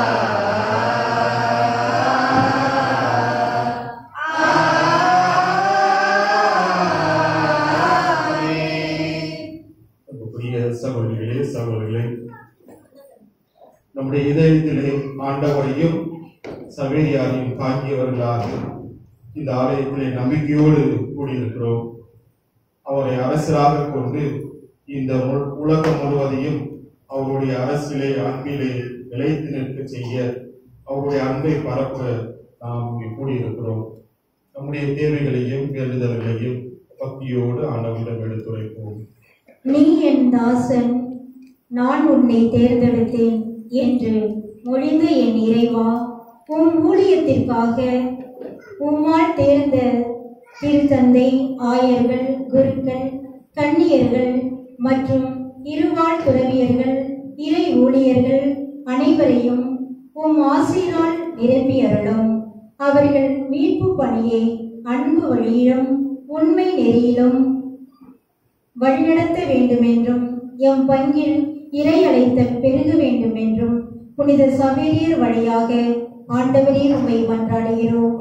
[SPEAKER 2] அன்புக்குரிய சகோதரிகளே சகோதரிகளே நம்முடைய இதயத்திலே ஆண்டவரையும் சவேரியாரையும் தாங்கியவர்களாக இந்த ஆலயத்திலே நம்பிக்கையோடு கூடியிருக்கிறோம் அவரை அரசராக கொண்டு இந்த மு- உலகம் முழுவதையும் அவருடைய அரசிலே அன்பிலே நிலைத்து நிற்க செய்ய அவருடைய அன்பை பரப்ப நாம் இங்கே கூடியிருக்கிறோம் நம்முடைய தேவைகளையும் வேண்டுதல்களையும் பக்தியோடு ஆண்டவரிடம் எடுத்துரைப்போம்
[SPEAKER 9] நீ என் தாசன் நான் உன்னை தேர்ந்தெடுத்தேன் என்று மொழிந்த என் இறைவா உம் ஊழியத்திற்காக உம்மால் தேர்ந்த திருத்தந்தை ஆயர்கள் குருக்கள் கன்னியர்கள் மற்றும் இருவாழ் துறவியர்கள் இறை ஊழியர்கள் அனைவரையும் உம் ஆசையினால் நிரப்பி அருளும் அவர்கள் மீட்பு பணியை அன்பு வழியிலும் உண்மை நெறியிலும் வழிநடத்த வேண்டுமென்றும் எம் பங்கில் இறை அழைத்தல் பெருக வேண்டுமென்றும் புனித சவேரியர் வழியாக ஆண்டவரே உம்மை மன்றாடுகிறோம்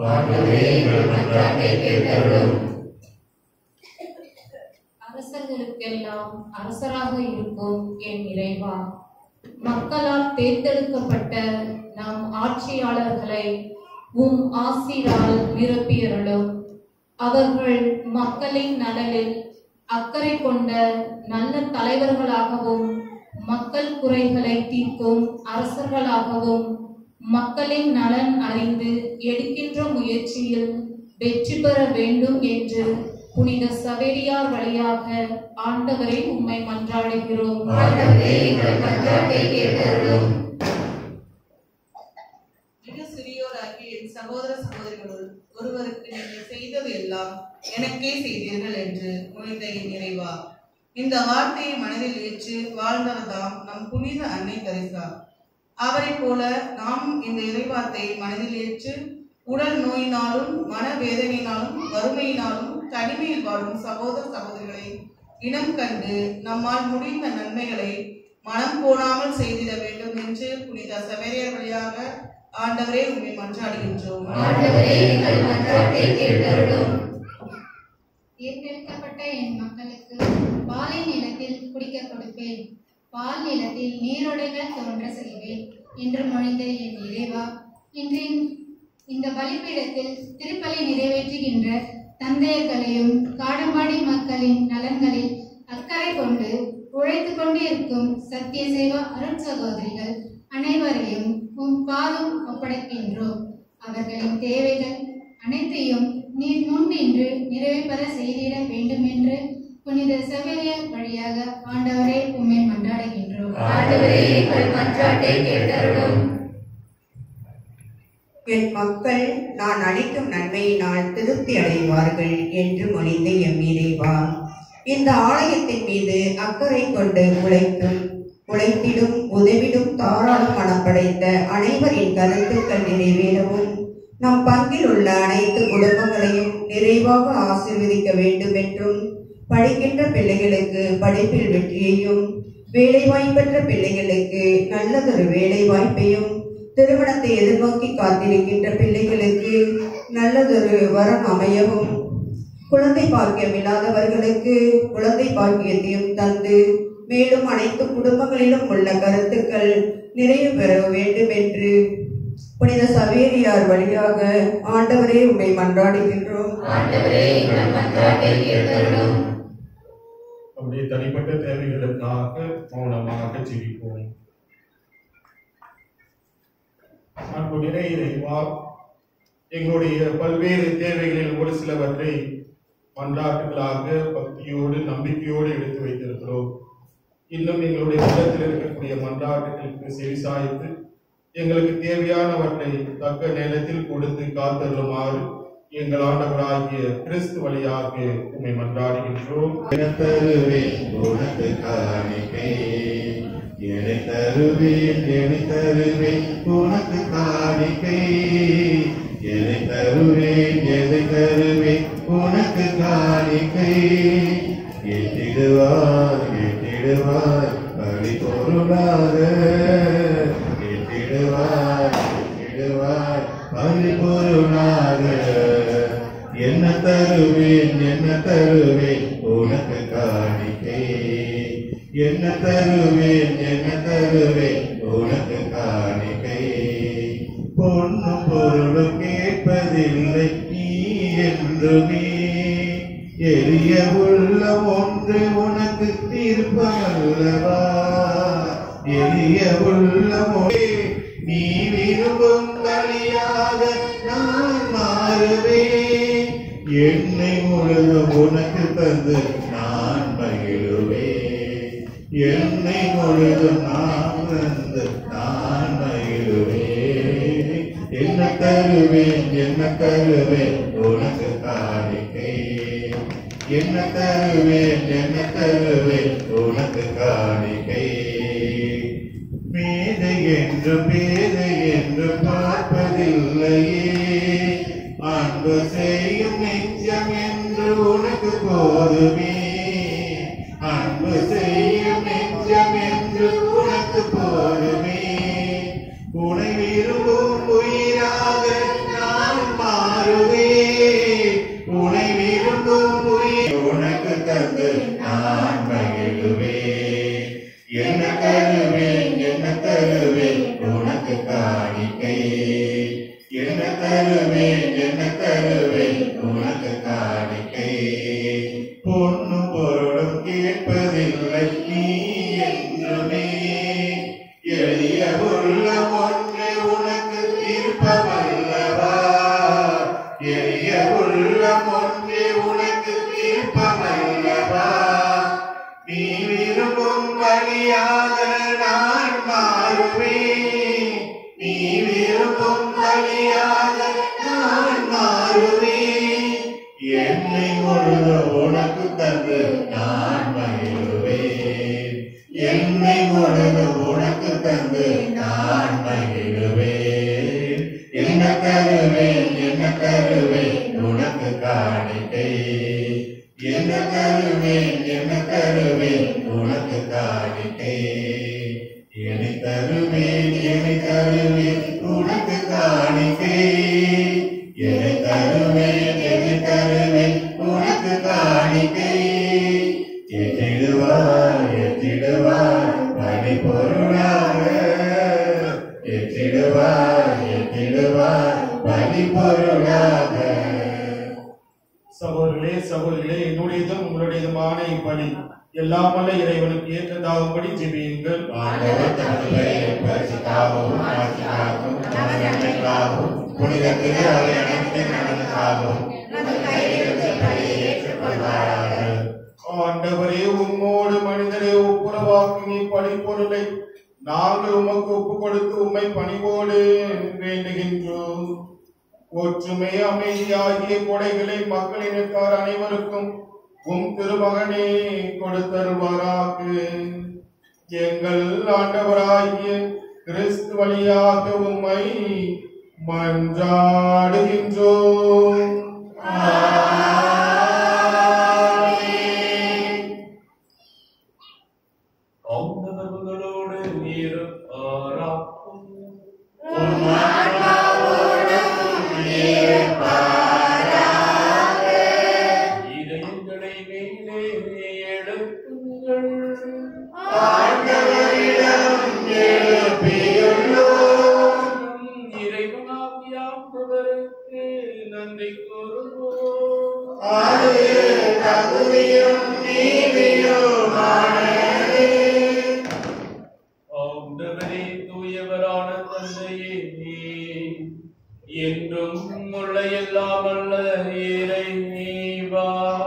[SPEAKER 10] அரசர்களுக்கெல்லாம் அரசராக இருக்கும் என் இறைவா மக்களால் தேர்ந்தெடுக்கப்பட்ட நம் ஆட்சியாளர்களை உம் ஆசிரால் நிரப்பியருளும் அவர்கள் மக்களின் நலனில் அக்கறை கொண்ட நல்ல தலைவர்களாகவும் மக்கள் குறைகளை தீர்க்கும் அரசர்களாகவும் மக்களின் நலன் அறிந்து எடுக்கின்ற முயற்சியில் வெற்றி பெற வேண்டும் என்று புனித சவேரியார் வழியாக ஆண்டவரை உம்மை மன்றாடுகிறோம்
[SPEAKER 1] ஆண்டவரே எங்கள் மன்றாட்டை கேட்டருளும்
[SPEAKER 11] மிக சிறியோராகிய என் சகோதர சகோதரிகளுள் ஒருவருக்கு நீங்கள் செய்தது எல்லாம் எனக்கே செய்தீர்கள் என்று முனைந்த என் இறைவா இந்த வார்த்தையை மனதில் ஏற்று வாழ்ந்தவர்தாம் நம் புனித அன்னை தரிசா அவரைப் போல நாம் இந்த இறைவார்த்தை மனதில் ஏற்று உடல் நோயினாலும் மனவேதனையினாலும் வறுமையினாலும் தனிமையில் வாழும் சகோதர சகோதரிகளை இனம் கண்டு நம்மால் முடிந்த நன்மைகளை மனம் போடாமல் செய்திட வேண்டும் என்று புனித சவேரியர் வழியாக ஆண்டவரே உண்மை மன்றாடுகின்றோம்
[SPEAKER 1] ஆண்டவரே எங்கள் மன்றாட்டை கேட்டருளும்
[SPEAKER 12] தேர்ந்தெடுக்கப்பட்ட என் மக்களுக்கு பாலை நிலத்தில் குடிக்க கொடுப்பேன் பால் நிலத்தில் நீரோடைகள் தோன்ற செய்வேன் என்று மொழிந்த என் இறைவா இன்றின் இந்த பலிபீடத்தில் திருப்பலி நிறைவேற்றுகின்ற தந்தையர்களையும் காடம்பாடி மக்களின் நலன்களில் அக்கறை கொண்டு உழைத்து கொண்டிருக்கும் சத்திய சேவா அருட்சகோதரிகள் அனைவரையும் உம் பாதம் ஒப்படைக்கின்றோம் அவர்களின் தேவைகள் அனைத்தையும் நீர் முன் நின்று நிறைவேற செய்திட வேண்டும் என்று புனித செவிலியர் வழியாக ஆண்டவரே உம்மை மன்றாடுகின்றோம்
[SPEAKER 1] ஆண்டவரே எங்கள் மன்றாட்டை கேட்டருளும்
[SPEAKER 13] என் மக்கள் நான் அளிக்கும் நன்மையினால் திருப்தி அடைவார்கள் என்று மொழிந்த எம் இறைவா இந்த ஆலயத்தின் மீது அக்கறை கொண்டு உழைக்கும் உழைத்திடும் உதவிடும் தாராள மனம் படைத்த அனைவரின் கருத்துக்கள் நிறைவேறவும் நம் பங்கில் உள்ள அனைத்து குடும்பங்களையும் நிறைவாக ஆசீர்வதிக்க வேண்டும் என்றும் படிக்கின்ற பிள்ளைகளுக்கு படிப்பில் வெற்றியையும் வேலைவாய்ப்பற்ற பிள்ளைகளுக்கு நல்லதொரு வேலை வாய்ப்பையும் திருமணத்தை எதிர்நோக்கி காத்திருக்கின்ற பிள்ளைகளுக்கு நல்லதொரு வரம் அமையவும் குழந்தை பாக்கியம் இல்லாதவர்களுக்கு குழந்தை பாக்கியத்தையும் தந்து மேலும் அனைத்து குடும்பங்களிலும் உள்ள கருத்துக்கள் நிறைவு பெற வேண்டும் என்று புனித சவேரியார் வழியாக ஆண்டவரே உம்மை மன்றாடுகின்றோம்
[SPEAKER 1] ஆண்டவரே எங்கள் மன்றாட்டை கேட்டருளும்
[SPEAKER 2] நம்முடைய தனிப்பட்ட தேவைகளுக்காக மௌனமாக ஜெபிப்போம் அன்பு நிறை இறைவா எங்களுடைய பல்வேறு தேவைகளில் ஒரு சிலவற்றை மன்றாட்டுகளாக பக்தியோடு நம்பிக்கையோடு எடுத்து வைத்திருக்கிறோம் இன்னும் எங்களுடைய உள்ளத்தில் இருக்கக்கூடிய மன்றாட்டுகளுக்கு செவிசாய்த்து எங்களுக்கு தேவையானவற்றை தக்க நேரத்தில் கொடுத்து காத்தருளுமாறு எங்கள் ஆண்டவராகிய கிறிஸ்து வழியாக உண்மை மன்றாடுகின்றோம்
[SPEAKER 14] தருவேன் உனக்கு காணிக்கை எனை தருவேன் எனை தருவேன் உனக்கு காணிக்கை எனை தருவேன் எதை தருவேன் உனக்கு காணிக்கை எட்டிடுவார் எட்டிடுவார் பழி பொருளாக எட்டிடுவார் எட்டிடுவார் பழி பொருளாக என்ன தருவேன் என்ன தருவேன் உனக்கு காணிக்கை என்ன தருவேன் என்ன தருவேன் உனக்கு காணிக்கை பொண்ணும் பொருளும் கேட்பதில்லை நீ என்றுமே எளிய உள்ள ஒன்று உனக்கு தீர்ப்பல்லவா எளிய உள்ள நீ விரும்பும் பலியாக நான் மாறுவேன் என்னை முழுதும் உனக்கு தந்து நான் மகிழுவேன் என்னை முழுதும் நான் தந்து நான் மகிழுவேன் என்ன தருவேன் என்ன தருவேன் உனக்கு காணிக்கை என்ன தருவேன் என்ன தருவேன் உனக்கு காணிக்கை மேதை என்று பேதை என்று பார்ப்பதில்லையே அன்பு செய்யும் நெஞ்சம் என்று உனக்கு போதுமே அன்பு செய்யும் நெஞ்சம் என்று உனக்கு போதுமே உனை விரும்பும் உயிராக நான் மாறுவேன் உனை விரும்பும் உயிர் உனக்கு தந்து நான் மகிழுவேன் என்ன தருவேன் என்ன தருவேன் உனக்கு காணிக்கை என்ன தருவேன் என்ன தருவேன் உனக்கு காணிக்கை பொண்ணும் பொருளும் கேட்பதில்லை நீ என்றுமே எளிய உள்ள ஒன்று உனக்கு இருப்பவல்லவா எளிய உள்ள பலியாக நான் மாறுவேன் நீ விரும்பும் பலியாக நான் மாறுவேன் என்னை முழுத உனக்கு தந்து நான் மகிழுவேன் என்னை முழுத உனக்கு தந்து நான் மகிழுவேன் என்ன தருவேன் என்ன தருவேன் உனக்கு காணிக்கை என்ன தருவேன் என்ன தருவேன் உனக்கு காணிக்கை என்னை தருவேன் என்னை தருவேன் உனக்கு காணிக்கை என்னை தருவேன் என்னை தருவேன் உனக்கு காணிக்கை எத்திடுவார் எத்திடுவார் பணி பொருளாக எத்திடுவார் எத்திடுவார் பணி பொருளாக
[SPEAKER 2] சகோதரர்களே சகோதரிகளே என்னுடையதும் உங்களுடையதுமான இப்பணி எல்லாம் வல்ல இறைவனுக்கு ஏற்றதாகும்படி ஜெபியுங்கள்
[SPEAKER 14] ஆண்டவர் தமது பெயரை பரிசுத்தாகவும் ஆட்சிக்காகவும் நமது நன்மைக்காகவும் புனித திரு அவை அனைத்தின் நலனுக்காகவும் நமது கையிலிருந்து பலியை ஏற்றுக்கொள்வாராக
[SPEAKER 2] ஆண்டவரே உம்மோடு மனிதரை ஒப்புரவாக்கும் இப்படிப்பொருளை நாங்கள் உமக்கு ஒப்புக் கொடுத்து உம்மை பணிவோடு வேண்டுகின்றோம் ஒற்றுமை அமைதியாகிய கொடைகளை மக்களினத்தார் அனைவருக்கும் உம் திருமகனே கொடுத்தருவாராக எங்கள் ஆண்டவராகிய கிறிஸ்து வழியாக உம்மை மன்றாடுகின்றோம்
[SPEAKER 4] ஆண்டவர்களோடு இருப்பாராக்கும் இதயங்களை மேலே எடுக்குங்கள் இறைவனாகிய ஆண்டவருக்கு நன்றி கூறுவோம் ஆண்டவரே தூயவரான தந்தையே என்றும் உள்ள எல்லாம் அல்ல இறைவா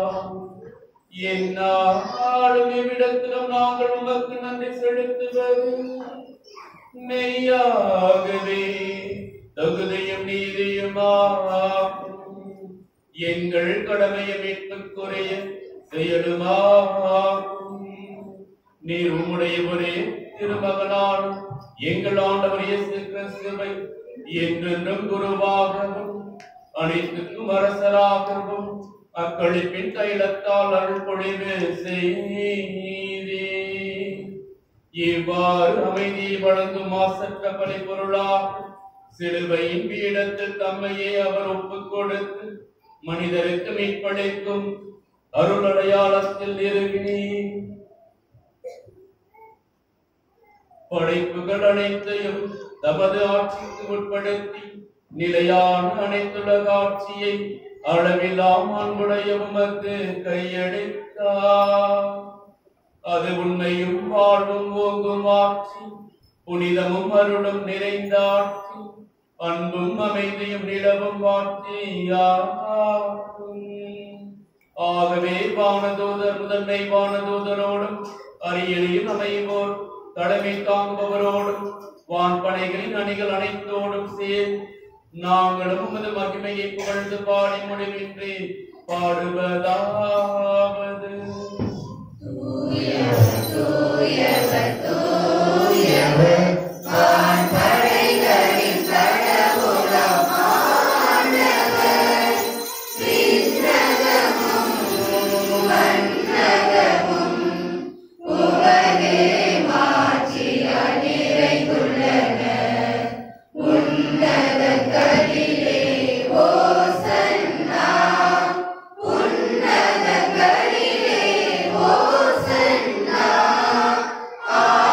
[SPEAKER 4] என்னாலும் இவ்விடத்திலும் நாங்கள் உமக்கு நன்றி செலுத்துவது மெய்யாகவே தகுதியும் நீதியுமாகும் எங்கள் கடமையை மீட்புக்குரிய செயலுமாகும் நீர் உம்முடைய ஒரே திருமகனான எங்கள் ஆண்டவர் இயேசு கிறிஸ்துவை என்றென்றும் குருவாகவும் அனைத்துக்கும் அரசராகவும் அக்களிப்பின் தைலத்தால் அருள் பொழிவு செய்தே இவ்வாறு அமைதி வழங்கும் மாசற்ற பரிபொருளாக சிலுவையின் பீடத்தில் தம்மையே அவர் ஒப்புக் கொடுத்து மனிதருக்கு மீட்பளிக்கும் அருள் அடையாளத்தில் நிறுவினீர் படைப்புகள் அனைத்தையும் தமது ஆட்சிக்கு உட்படுத்தி நிலையான அனைத்துலக ஆட்சியை அளவில்லாம் அன்புடைய உமக்கு கையளித்தார் அது உண்மையும் வாழ்வும் ஓங்கும் ஆட்சி புனிதமும் அருளும் நிறைந்த ஆட்சி அன்பும் அமைதியும் நிலவும் ஆட்சியாகும் ஆகவே வானதூதர் முதன்மை வானதூதரோடும் அரியணையில் அமைவோர் தலைமை தாங்குபவரோடும் வான்படைகளின் அணிகள் அனைத்தோடும் சேர்ந்து நாங்களும் உமது மகிமையை புகழ்ந்து பாடி முடிவின்றி பாடுவதாவது
[SPEAKER 7] உன்னதங்களிலே ஓசன்னா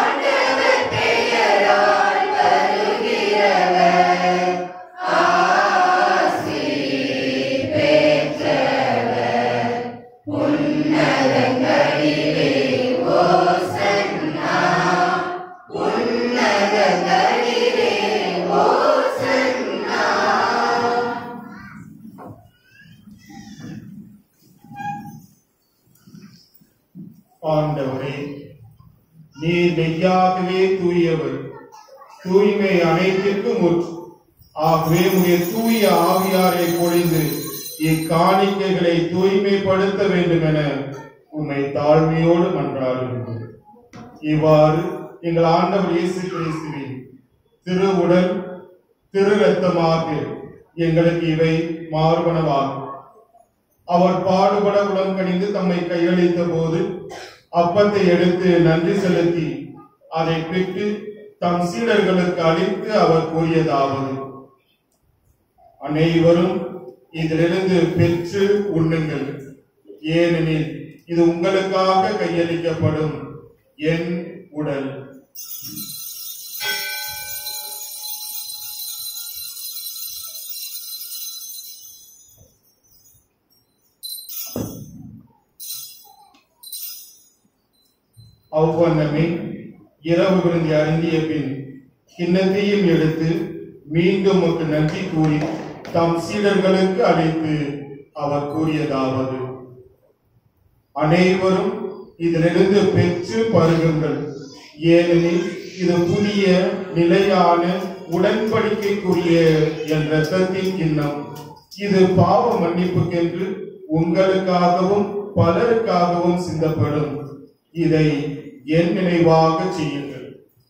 [SPEAKER 2] நீராகவே தூயவர் தூய்மை அனைத்திற்கும் ஊற்று ஆகவே உடைய தூய ஆவியாரை பொழிந்து இக்காணிக்கைகளை தூய்மைப்படுத்த வேண்டும் என உம்மை தாழ்மையோடு மன்றாடுகின்றோம் இவ்வாறு எங்கள் ஆண்டவர் இயேசு கிறிஸ்துவின் திரு உடல் திரு ரத்தமாக எங்களுக்கு இவை மார்பனவாகும் அவர் பாடுபட உடன்கணிந்து தம்மை கையளித்த போது அப்பத்தை எடுத்து நன்றி செலுத்தி அதை பெற்று தம் சீடர்களுக்கு அளித்து அவர் கூறியதாவது அனைவரும் இதிலிருந்து பெற்று உண்ணுங்கள் ஏனெனில் இது உங்களுக்காக கையளிக்கப்படும் என் உடல் அவ்வண்ணமே இரவு விருந்தி அருந்திய பின் கிண்ணத்தையும் எடுத்து மீண்டும் உமக்கு நன்றி கூறி தம் சீடர்களுக்கு அழைத்து அவர் கூறியதாவது அனைவரும் இதிலிருந்து பெற்று பருகுங்கள் ஏனெனில் இது புதிய நிலையான உடன்படிக்கைக்குரிய என் ரத்தத்தின் கிண்ணம் இது பாவ மன்னிப்புக்கென்று உங்களுக்காகவும் பலருக்காகவும் சிந்தப்படும் இதை என் நினைவாக செய்யுங்கள்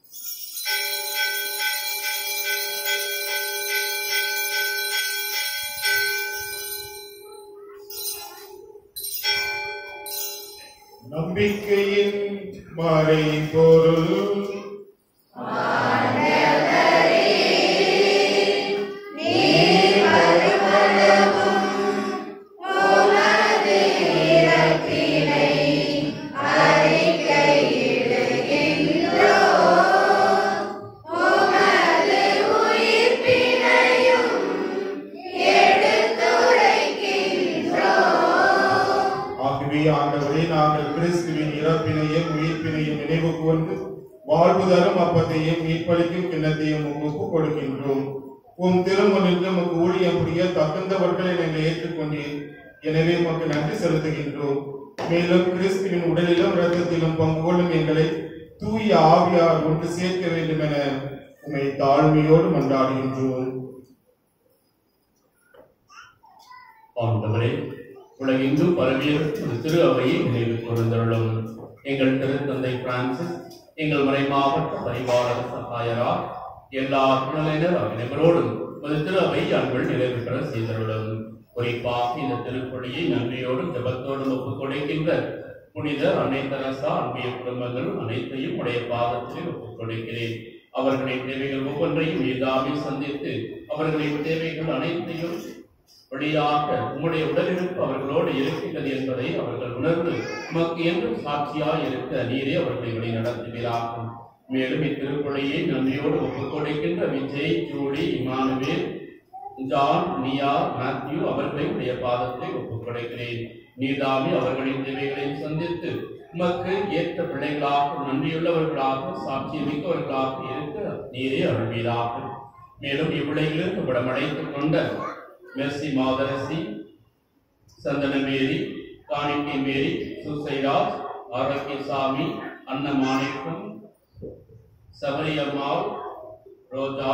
[SPEAKER 2] நம்பிக்கையின் மறைபொருள் ஆகவே ஆண்டவரே நாங்கள் கிறிஸ்துவின் இறப்பினையும் உயிர்ப்பினையும் நினைவு கூர்ந்து வாழ்வு தரும் அப்பத்தையும் மீட்பளிக்கும் கிண்ணத்தையும் உமக்கு கொடுக்கின்றோம் உம் திருமணிற்கு உமக்கு ஊழியம் புரிய தகுந்தவர்களை நாங்கள் ஏற்றுக்கொண்டீர் எனவே உமக்கு நன்றி செலுத்துகின்றோம் மேலும் கிறிஸ்துவின் உடலிலும் இரத்தத்திலும் பங்கு கொள்ளும் எங்களை தூய ஆவியார் ஒன்று சேர்க்க வேண்டும் என உம்மை தாழ்மையோடு மன்றாடுகின்றோம்
[SPEAKER 4] ஆண்டவரே உலகெங்கும் பரவியிருக்கும் திரு அவையை நினைவு கூர்ந்தருளும் எங்கள் திருத்தந்தை பிரான்சிஸ் எங்கள் மறை மாவட்ட பரிவாளர் சகாயரா எல்லா துணையினர் அனைவரோடும் ஒரு திரு அவை அன்புள் நிறைவு பெற செய்தருளும் குறிப்பாக இந்த திருப்பொழியை நன்றியோடும் ஜபத்தோடும் ஒப்புக் கொடுக்கின்ற புனித அன்னை தெரசா அன்பிய குடும்பங்கள் அனைத்தையும் உடைய பாதத்தில் ஒப்புக் கொடுக்கிறேன் அவர்களின் தேவைகள் ஒவ்வொன்றையும் எதாமே சந்தித்து அவர்களின் தேவைகள் அனைத்தையும் வழியாக உம்முடைய உடலிருப்பு அவர்களோடு இருக்கின்றது என்பதை அவர்கள் உணர்ந்து உமக்கு என்றும் சாட்சியாய் இருக்க நீரே அவர்களை வழி நடத்துகிறார்கள் மேலும் இத்திருப்பொழியை நன்றியோடு ஒப்புக் கொடுக்கின்ற Vijay Julie Emmanuel John Nia Matthew அவர்களை உடைய பாதத்தை ஒப்புக் கொடுக்கிறேன் நீதாமி அவர்களின் தேவைகளையும் சந்தித்து உமக்கு ஏற்ற பிள்ளைகளாக நன்றியுள்ளவர்களாக சாட்சியமிக்கவர்களாக இருக்க நீரே அருள்வீராக மேலும் இவ்விளையிலிருந்து விடமடைத்துக் கொண்ட Mercy Matharasi Santhanamary Kanikkai Mary Susairaj Arockiasamy Annamanickam Sabariammal Roja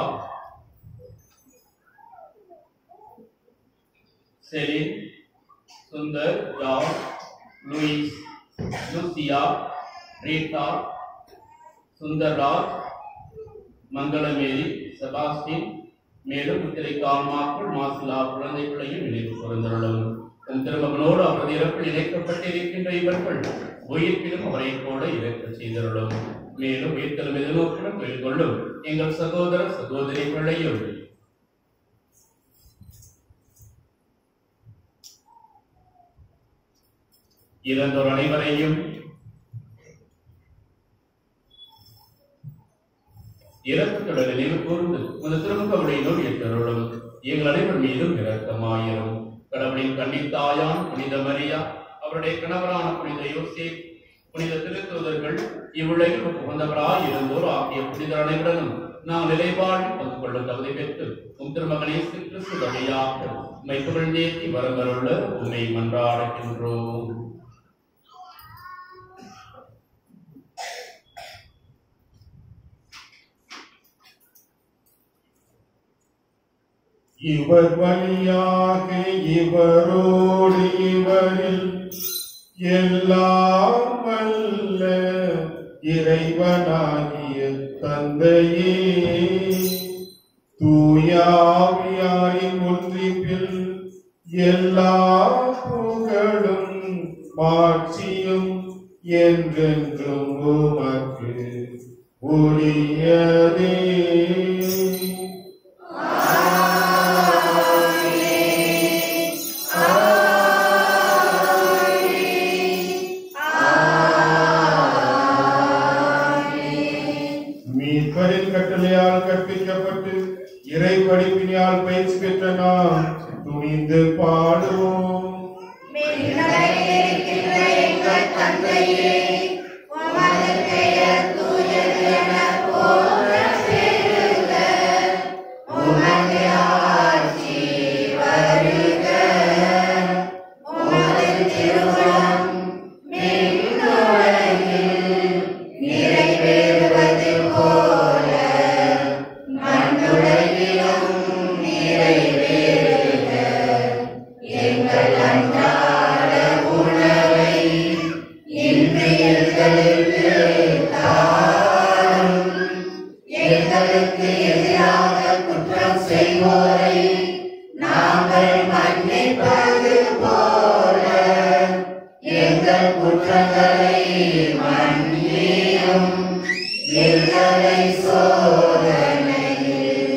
[SPEAKER 4] Celine Sundar George Louis Lucia Rita Sundarraj Mangalamary Sebastian மேலும் இத்திரை கால்மாக்கள் மாசிலா குழந்தைகளையும் நினைவு கூர்ந்தருளும் தன் திருமகனோடு அவரது இறப்பில் இணைக்கப்பட்டிருக்கின்ற இவர்கள் உயிர்ப்பிலும் அவரை கூட இறக்க செய்தருளும் மேலும் உயிர்த்தலும் எதிர்நோக்கிலும் தொழில் கொள்ளும் எங்கள் சகோதர சகோதரிகளையும் இறந்தோர் அனைவரையும் இறக்கத்துடன் நினைவு கூர்ந்து உமது திருமுகவுடையினோடு எத்தருளும் எங்கள் அனைவர் மீதும் இரக்கமாயிரும் கடவுளின் கன்னித்தாயான் புனித மரியா அவருடைய கணவரான புனித யோசேப் புனித திருத்தூதர்கள் இவ்வுலகில் புகுந்தவராய் இருந்தோர் ஆகிய புனிதர் அனைவருடன் நாம் நிலைப்பாடு பங்கு கொள்ளும் தகுதி பெற்று உம் திருமகனே கிறிஸ்து வழியாக உம்மை புகழ்ந்தேத்தி வரவருள்ள உண்மை மன்றாடுகின்றோம்
[SPEAKER 2] இவர் வழியாக இவரோடு இவரில் எல்லாம் வல்ல இறைவனாகிய தந்தையே தூயாவியாரின் ஒன்றிப்பில் எல்லா புகழும் மாட்சியும் என்றென்றும் உமக்கு உரியதே மீட்பரின் கட்டளையால் கற்பிக்கப்பட்டு இறை படிப்பினால் பயிற்சி பெற்ற நாம் துணிந்து பாடுவோம்
[SPEAKER 14] எங்களுக்கு எதிராக குற்றம் செய்வோரை நாங்கள் மன்னிப்பது போல எங்கள் குற்றங்களை மன்னியும் எங்களை சோதனையில்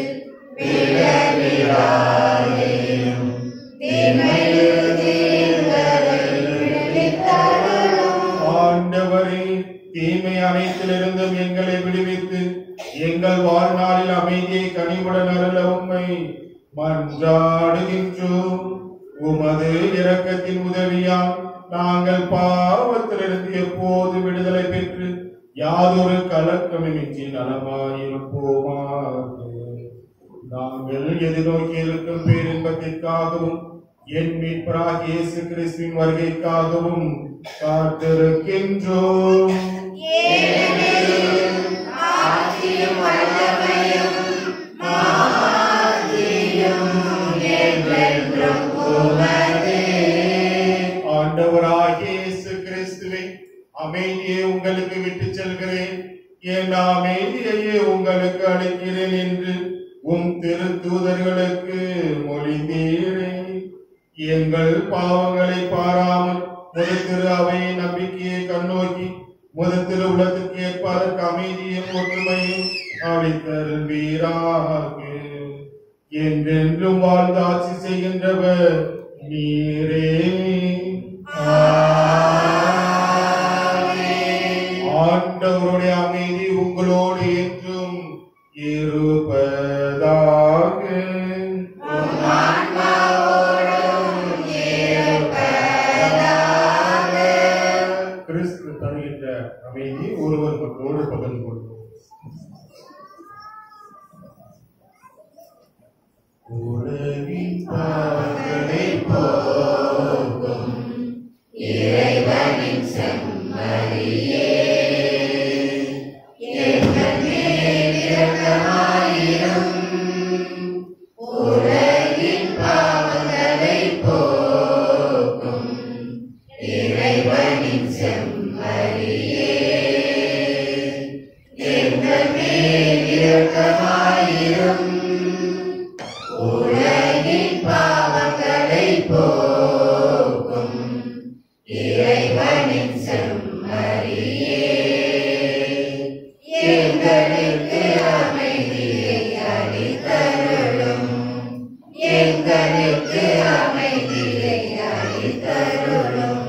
[SPEAKER 14] விழவிடாதேயும் தீமையிலிருந்து எங்களை விடுவித்தருளும்
[SPEAKER 2] ஆண்டவரே தீமை அனைத்திலிருந்தும் எங்களை விடுவித்து எங்கள் வாழ்நாளில் அமைதியை கனிவுடன் அருள உம்மை மன்றாடுகின்றோம் உமது இரக்கத்தின் உதவியால் நாங்கள் பாவத்திலிருந்து எப்போது விடுதலை பெற்று யாதொரு கலக்கமின்றி நலமாயிருப்போமாக நாங்கள் எதிர்நோக்கி இருக்கும் பேரின்பத்திற்காகவும் என் மீட்பராகிய இயேசு கிறிஸ்துவின் வருகைக்காகவும் காத்திருக்கின்றோம்
[SPEAKER 14] ஆட்சியும் வல்லமையும் மாட்சியும் என்றென்றும் உமதே.
[SPEAKER 2] ஆண்டவராகிய இயேசு கிறிஸ்துவை அமைதியை உங்களுக்கு விட்டுச் செல்கிறேன் என் அமைதியையே உங்களுக்கு அளிக்கிறேன் என்று உம் திருத்தூதர்களுக்கு மொழிந்தீரே எங்கள் பாவங்களை பாராமல் முத திரு அவையின் நம்பிக்கையை கண்ணோக்கி முத திரு உலகத்திற்கு ஏற்ப அதற்கு அமைதியும் ஒற்றுமையும் அளித்தருள்வீராக என்றென்றும் வாழ்ந்து ஆட்சி செய்கின்றவர் நீரே ஆண்டவருடைய அமைதி உங்களோடு என்றும் இருப்பதாக கிறிஸ்து தருகின்ற அமைதி ஒருவர் மற்றோடு பகிர்ந்து கொள்வோம் உலகின் பாவங்களை போக்கும்
[SPEAKER 14] இறைவனின் செம்மறியே எங்கள் மேல் இரக்கமாயிரும் உலகின் பாவங்களை போக்கும் இறைவனின் செம்மறியே எங்கள் மேல் இரக்கமாயிரும் உலகின் பாவங்களை போக்கும் இறைவனின் செம்மறியே எங்களுக்கு அமைதியை அளித்தருளும் எங்களுக்கு அமைதியை அளித்தருளும்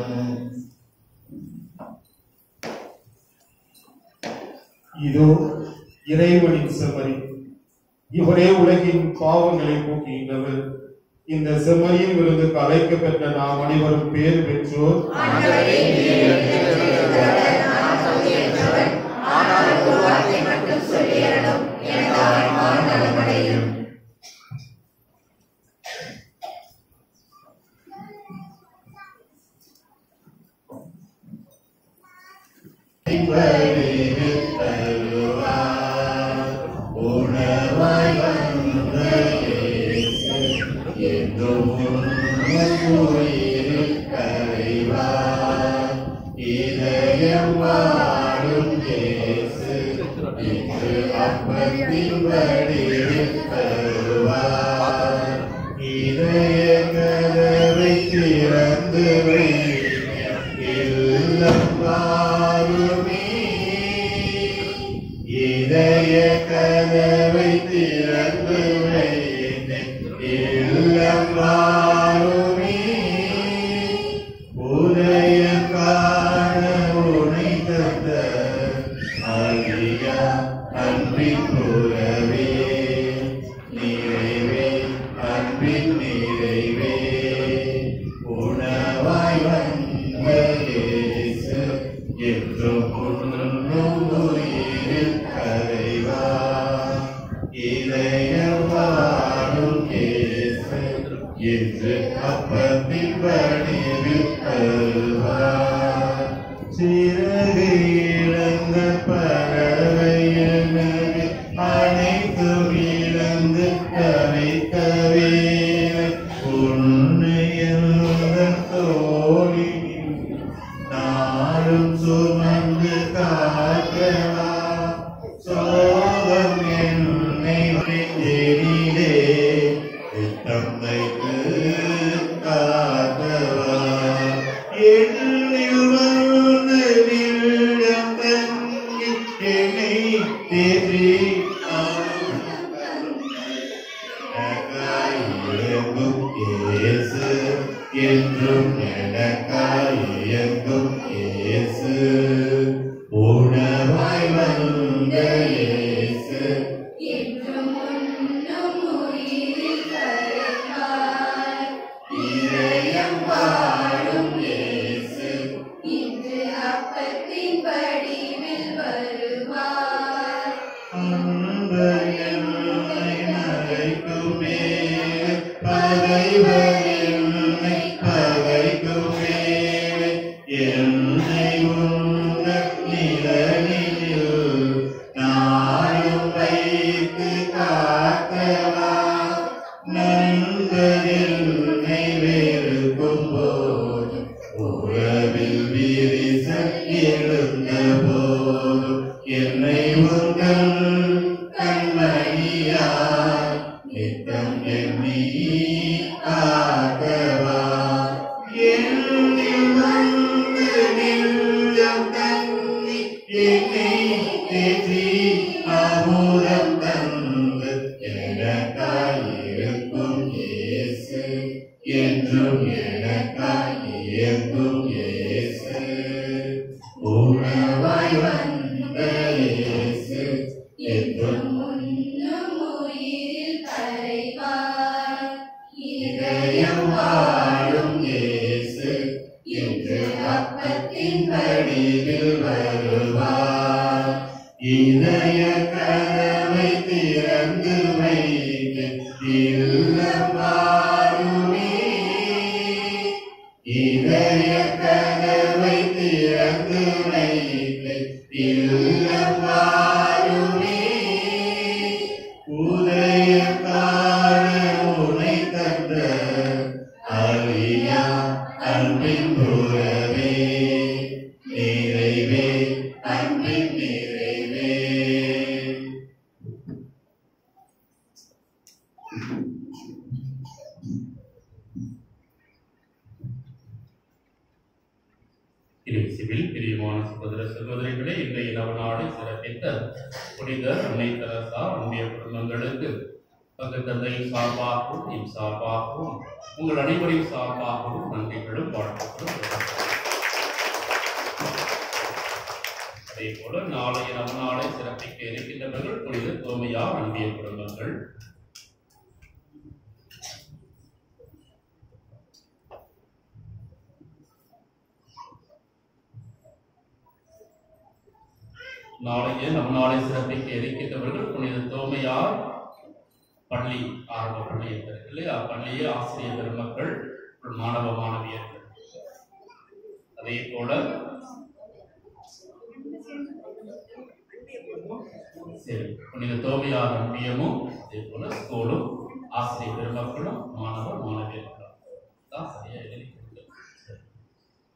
[SPEAKER 2] இதோ இறைவனின் செம்மறி இவரே உலகின் பாவங்களை போக்குகின்றவர் இந்த செம்மறியின் விருதுக்கு அழைக்கப்பெற்ற நாம் அனைவரும் பேர் பெற்றோர்
[SPEAKER 14] ஆனால் ஒரு வார்த்தை மட்டும் சொல்லியறணும் எனது ஆன்மா நலமடையும்
[SPEAKER 2] உணவாய் வந்த இயேசு
[SPEAKER 14] அப்பத்தின் வடிவில் தருவார் இதய கதவை திறந்து வை இல்லம் வாருமே இதய கதவை திறந்து வை இல்லம் வாருமே உதய காண உனை தந்த ஆகியா அன்பின் புறவே நிறைவே அன்பின் நிறைவே உணவாய் வந்த இயேசு என்றும் உண்ணும் உயிரில் கரைவா இதயம் வாழும் இயேசு என்று அப்பத்தின் வடிவில் தருவார் சிறகு இழந்த பறவை எனக்கு அனைத்தும் இழந்து தவிக்கவே உன்னை எந்த தோழி நாளும் சுமந்து காக்கவா சோகம் என்னை எரிலே தந்தைக்கு காக்கவா எண்ணில் வந்து நிழம் தங்கி என்னை தேற்றி எனக்காயியங்கும் இயேசு என்றும் எனக்காயியங்கும் இயேசு உணவாய் வந்த இயேசு
[SPEAKER 7] என்றும் உண்ணும் உயிரில் கரைவார். இதயம் வாழும் இயேசு இன்று அப்பத்தின் வடிவில் வருவார்
[SPEAKER 14] அன்பு என்னை நகைக்குமே பகைவர் என்னை பகைக்குமே என்னை உந்த நிழலில் நாளும் வைத்து காக்கவா நண்பர் என்னை வெறுக்கும் போது உறவில் விரிச எழுந்த போது என்னை உங்கள் கண்மணியாய் நித்தம் எண்ணி காக்கவா என்னில் வந்து நெஞ்சம் தங்கி என்னை தேற்றி அமுதம் தந்து எனக்காயிருக்கும் இயேசு என்றும் எனக்காயிருக்கும் இயேசு உணவாய் வந்த இயேசு என்றும்
[SPEAKER 7] உண்ணும் உயிரில் கரைவார்.
[SPEAKER 14] இதயம் வாழும் இயேசு என்று அப்பத்தின் வடிவில் வருவார் இதய கதவை திறந்து வைத்து இல்லம் வாருமே இதய கதவை திறந்து வைத்து இல்லம் வாருமே உதய காண உனை தந்த அழியா அன்பின் உறவே நிறைவே அன்பின் நிறைவே
[SPEAKER 4] இறைசிவில் பிரியமான சகோதர சகோதரிகளே இன்றைய நவநாளை சிறப்பித்த புனிதர் அன்னை தெரசா அன்பிய குடும்பங்களுக்கு பங்கு தந்தை சார்பாகவும் என் சார்பாகவும் உங்கள் அனைவரின் சார்பாகவும் நன்றிகளும் வாழ்த்துக்களும் அதே போல நாளைய நவநாளை சிறப்பிக்க இருக்கின்றவர்கள் புனித தோமையார் அன்பிய குடும்பங்கள் நாளைய நம் நாளை சிறப்பிக்க இருக்கின்றவர்கள் புனித தோமையார் பள்ளி ஆரம்ப பள்ளி இருக்கிறது இல்லையா பள்ளியே ஆசிரியர் பெருமக்கள் மற்றும் மாணவ மாணவியர்கள் அதே போல சரி புனித தோமையார் அன்பியமும் அதே போல ஸ்கூலும் ஆசிரியர் பெருமக்களும் மாணவ மாணவியர்களும் தான் சரியா எழுதிக்கிறது சரி.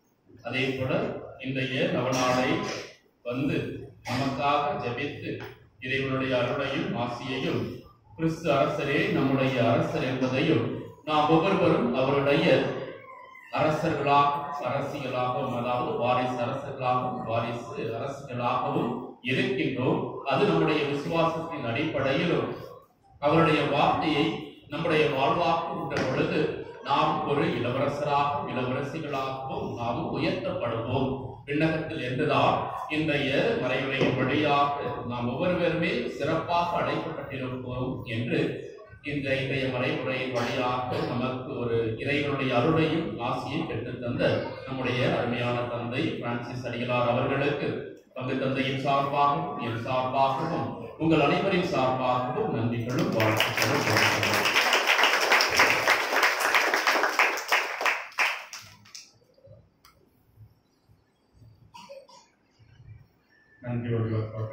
[SPEAKER 4] அதே போல இன்றைய நவநாளை வந்து நமக்காக ஜெபித்து இறைவனுடைய அருளையும் ஆசியையும் கிறிஸ்து அரசரே நம்முடைய அரசர் என்பதையும் நாம் ஒவ்வொருவரும் அவருடைய அரசர்களாக அரசியலாகவும் அதாவது வாரிசு அரசர்களாகவும் வாரிசு அரசுகளாகவும் இருக்கின்றோம் அது நம்முடைய விசுவாசத்தின் அடிப்படையிலும் அவருடைய வார்த்தையை நம்முடைய வாழ்வாக்குகின்ற பொழுது நாம் ஒரு இளவரசராகவும் இளவரசிகளாகவும் நாம் உயர்த்தப்படுவோம் விண்ணகத்தில் என்றுதான் இன்றைய மறைவுரையின் வழியாக நாம் ஒவ்வொருவருமே சிறப்பாக அழைக்கப்பட்டிருப்போம் என்று இந்த இன்றைய மறைமுறையின் வழியாக நமக்கு ஒரு இறைவனுடைய அருளையும் ஆசியும் பெற்றுத்தந்த நம்முடைய அருமையான தந்தை பிரான்சிஸ் அடிகளார் அவர்களுக்கு பங்கு தந்தையின் சார்பாகவும் என் சார்பாகவும் உங்கள் அனைவரின் சார்பாகவும் நன்றிகளும் வாழ்த்துக்களும் சொல்கிறேன்.
[SPEAKER 2] நன்றி வருவதற்காக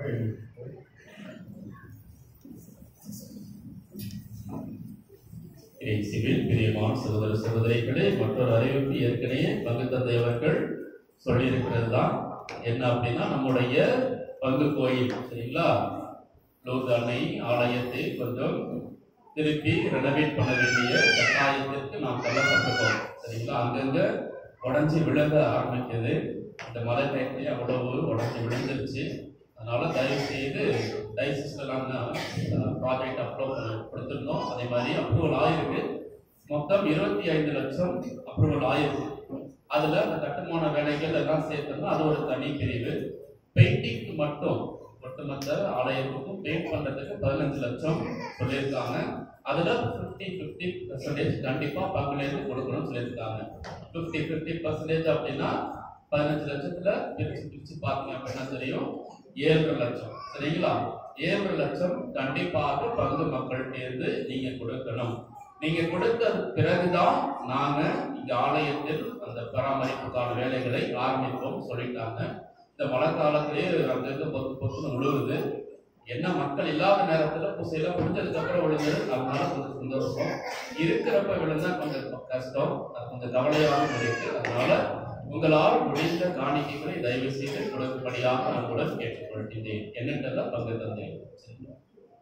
[SPEAKER 4] இறைசிவில் பிரியமான சகோதர சகோதரிகளே மற்றொரு அறிவிப்பு ஏற்கனவே பங்கு தந்தை அவர்கள் சொல்லியிருக்கிறது தான் என்ன அப்படின்னா நம்முடைய பங்கு கோயில் சரிங்களா லூர்து அன்னை ஆலயத்தை கொஞ்சம் திருப்பி ரெனோவேட் பண்ண வேண்டிய கட்டாயத்திற்கு நாம் தள்ளப்பட்டிருக்கோம் சரிங்களா அங்கங்க உடஞ்சி விழுக ஆரம்பிக்குது இந்த மலை மேட்டிலே அவ்வளவு உடஞ்சி விழுந்துருச்சு அதனால தயவு செய்து டைசிஸ்ல நாங்கள் ப்ராஜெக்ட் அப்ரூவ் கொடுத்துருந்தோம் அதே மாதிரி அப்ரூவல் ஆயிருக்கு மொத்தம் இருபத்தி ஐந்து லட்சம் அப்ரூவல் ஆயிருக்கு அதுல அந்த கட்டுமான வேலைகள் எல்லாம் சேர்த்தோம்னா அது ஒரு தனி பிரிவு பெயிண்டிங்க்கு மட்டும் ஒட்டுமொத்த ஆலயத்துக்கும் பெயிண்ட் பண்றதுக்கு பதினஞ்சு லட்சம் சொல்லியிருக்காங்க அதுல ஃபிஃப்டி ஃபிஃப்டி பர்சன்டேஜ் கண்டிப்பா பங்குலேருந்து கொடுக்கணும்னு சொல்லியிருக்காங்க ஃபிஃப்டி ஃபிஃப்டி பர்சன்டேஜ் அப்படின்னா பதினஞ்சு லட்சத்துல பிரிச்சு பிரிச்சு பார்த்தீங்க அப்படின்னா தெரியும் ஏழு லட்சம் சரிங்களா ஏழு லட்சம் கண்டிப்பாக பங்கு மக்கள்கிட்டேருந்து நீங்க கொடுக்கணும் நீங்க கொடுத்த பிறகுதான் நாங்க இங்க ஆலயத்தில் அந்த பராமரிப்புக்கான வேலைகளை ஆரம்பிப்போம் சொல்லிட்டாங்க இந்த மழை காலத்திலேயே அங்கங்க பொத்து பொத்துன்னு விழுவுது என்ன மக்கள் இல்லாத நேரத்துல பூசையில முடிஞ்சதுக்கு அப்புறம் விழுந்தது அதனால கொஞ்சம் சந்தோஷம் இருக்கிறப்ப விழுந்தா கொஞ்சம் கஷ்டம் அது கொஞ்சம் கவலையாகவும் இருக்கு அதனால உங்களால் முடிந்த காணிக்கைகளை தயவு செய்து கொடுக்கும்படியாக அன்புடன் கேட்டுக்கொள்கின்றேன் என்னென்றதான் பங்கு தந்தேன் சரிங்களா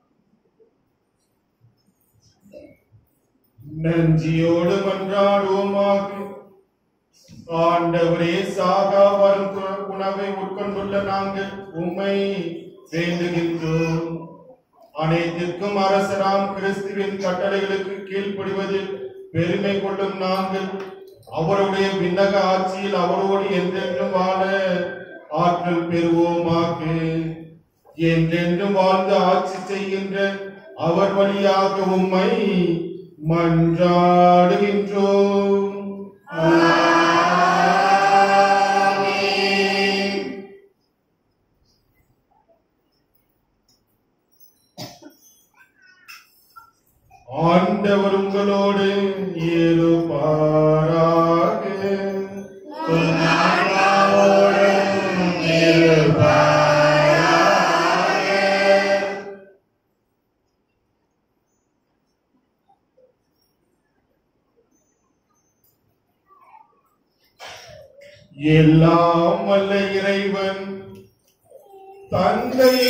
[SPEAKER 2] நஞ்சியோடு மன்றாடுவோமாக ஆண்டவரே சாகா வரும் கு- உணவை உட்கொண்டுள்ள நாங்கள் உம்மை வேண்டுகின்றோம் அனைத்திற்கும் அரசராம் கிறிஸ்துவின் கட்டளைகளுக்கு கீழ்ப்படிவதில் பெருமை கொள்ளும் நாங்கள் அவருடைய விண்ணக ஆட்சியில் அவரோடு என்றென்றும் வாழ ஆற்றல் பெறுவோமாக என்றென்றும் வாழ்ந்து ஆட்சி செய்கின்ற அவர் வழியாக உம்மை மன்றாடுகின்றோம் ஆண்டவர் உங்களோடு இருப்பாராக எல்லாம் வல்ல இறைவன் தந்தை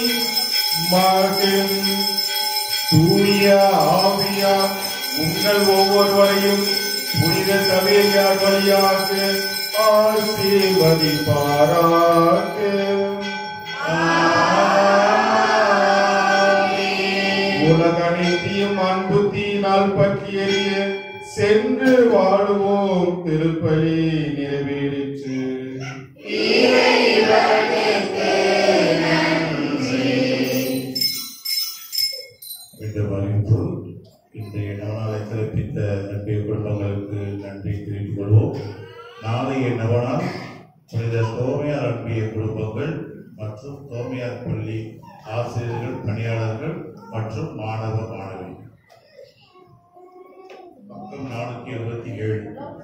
[SPEAKER 2] மகன் தூய ஆவியா உங்கள் ஒவ்வொருவரையும் புனித சபையார் வழியாக ஆசீர்வதிப்பாராக உலக அனைத்தையும் அன்பு தீயினால் பற்றி எறிய சென்று வாழுவோம் திருப்பலி நிறைவேறிற்று
[SPEAKER 14] மீண்டும் அறிவிப்பு இன்றைய நவநாளை சிறப்பித்த நன்றிய குடும்பங்களுக்கு நன்றி தெரிவித்துக் கொள்வோம் நாளைய நவநாள் புனித தோமையார் அன்பிய குடும்பங்கள் மற்றும் தோமையார் பள்ளி ஆசிரியர்கள் பணியாளர்கள் மற்றும் மாணவ மாணவி பக்கம் நானூற்றி எழுபத்தி ஏழு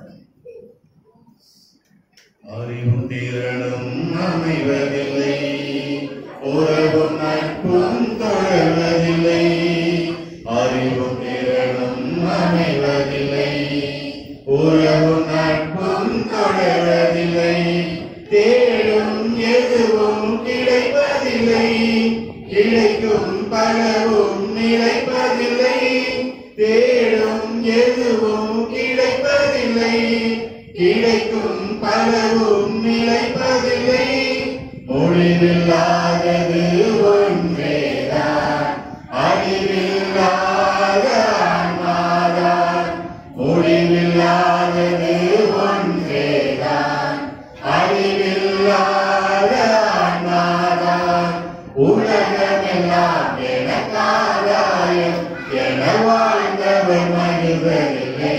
[SPEAKER 14] அறிவும் திறனும் அமைவதில்லை உறவும் நட்பும் தொடர்வதில்லை அறிவும் திறனும் அமைவதில்லை உறவும் நட்பும் தொடர்வதில்லை தேடும் எதுவும் கிடைப்பதில்லை கிடை பலவும் நிலைப்பதில்லை தேடும் எதுவும் கிடைப்பதில்லை கிடைக்கும் பலவும் நிலைப்பதில்லை முடிவில்லாதது ஒன்றேதான் அறிவில்லாத ஆன்மாதான் முடிவில்லாதது ஒன்றேதான் அறிவில்லாத ஆன்மாதான் உலகமெல்லாம் எனக்காதாயம் என வாழ்ந்தவர் மனிதரில்லை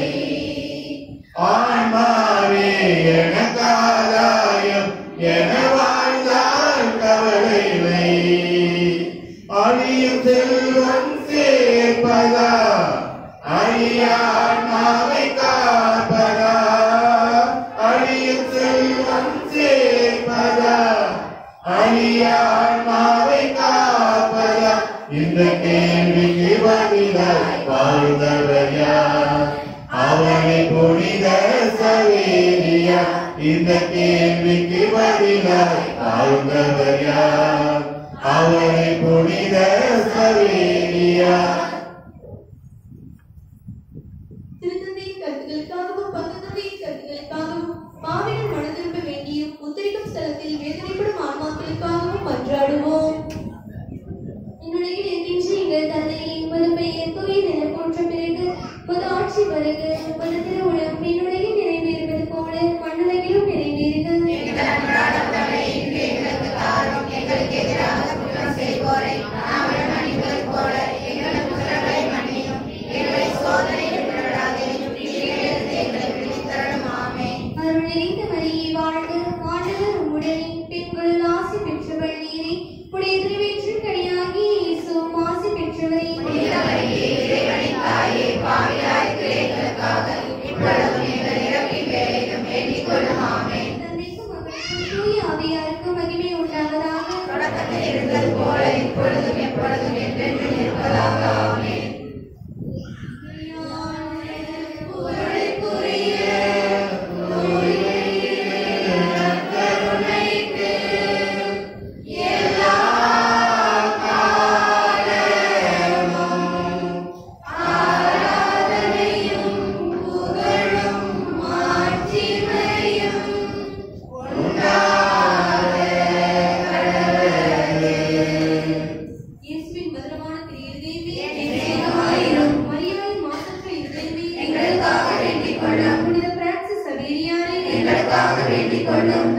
[SPEAKER 14] ஆன்மாவே எனக்காதாயம் என வாழ்ந்தால் கவலையில்லை அழியும் செல்வம் சேர்ப்பதா அழியான்மாவை காப்பதா அழியும் செல்வம் சேர்ப்பதா அழியான்மாவை காப்பதா இந்த கேள்விக்கு பதிலாய் வாழ்ந்தவர் யார் அவனை புனித சவேரியா இந்த கேள்விக்கு பதிலாய் வாழ்ந்தவர் யார் அவனை புனித சவேரியா
[SPEAKER 15] திருத்தந்தையின் கருத்துக்களுக்காகவும் பங்குத்தந்தையின் கருத்துக்களுக்காகவும் மாவீரர் மனம் திரும்ப வேண்டியும் உத்தரிக்கும் ஸ்தலத்தில் வேதனைப்படும் ஆன்மாக்களுக்காகவும் மன்றாடுவோம்
[SPEAKER 6] என்னுடைய இருக்கின்ற எங்கள் தந்தையை உமது பெயர் தூயது என போன்ற பிறகு உமது ஆட்சி வருக உமது திருவுளம் என்னுடைய நிறைவேறுவது போல மண்ணுலகிலும் நிறைவேறுக
[SPEAKER 7] எங்களுக்கு எதிராக குற்றம் செய்வோரை நாங்கள் மன்னிப்பது போல எங்கள் குற்றங்களை மன்னியும் எங்களை சோதனையில் விடாதேயும் தீமையிலிருந்து எங்களை விடுவித்தரணும் ஆமென்
[SPEAKER 6] அருள் நிறைந்த மரியே வாழ்க ஆண்டவர் உம்முடனே பெண்களுள் ஆசி பெற்றவள் நீரே உடைய திருவேற்றின் கனியாகி இயேசுவும் ஆசி பெற்றவரே
[SPEAKER 7] இறைவனின் தாயே பாவியாய்க்கு எங்களுக்காக இப்பொழுதும் எங்கள் இறப்பின் வேலையிலும் வேண்டிக் கொள்ளும் ஆமென்
[SPEAKER 6] தந்தைக்கும் மகனுக்கும் தூய ஆவியாருக்கும் மகிமை உண்டாவதாக
[SPEAKER 7] தொடக்கத்தில் இருந்தது போல இப்பொழுதும் எப்பொழுதும் என்றென்றும் இருப்பதாக ஆமென்
[SPEAKER 15] இயேசுவின் மதுரமான திருதேவி மரியாதை மாசற்ற இருதயமே
[SPEAKER 7] எங்களுக்காக வேண்டிக் கொள்ளும்.
[SPEAKER 15] புனித பிரான்சிஸ் சவேரியாரே
[SPEAKER 7] எங்களுக்காக வேண்டிக் கொள்ளும்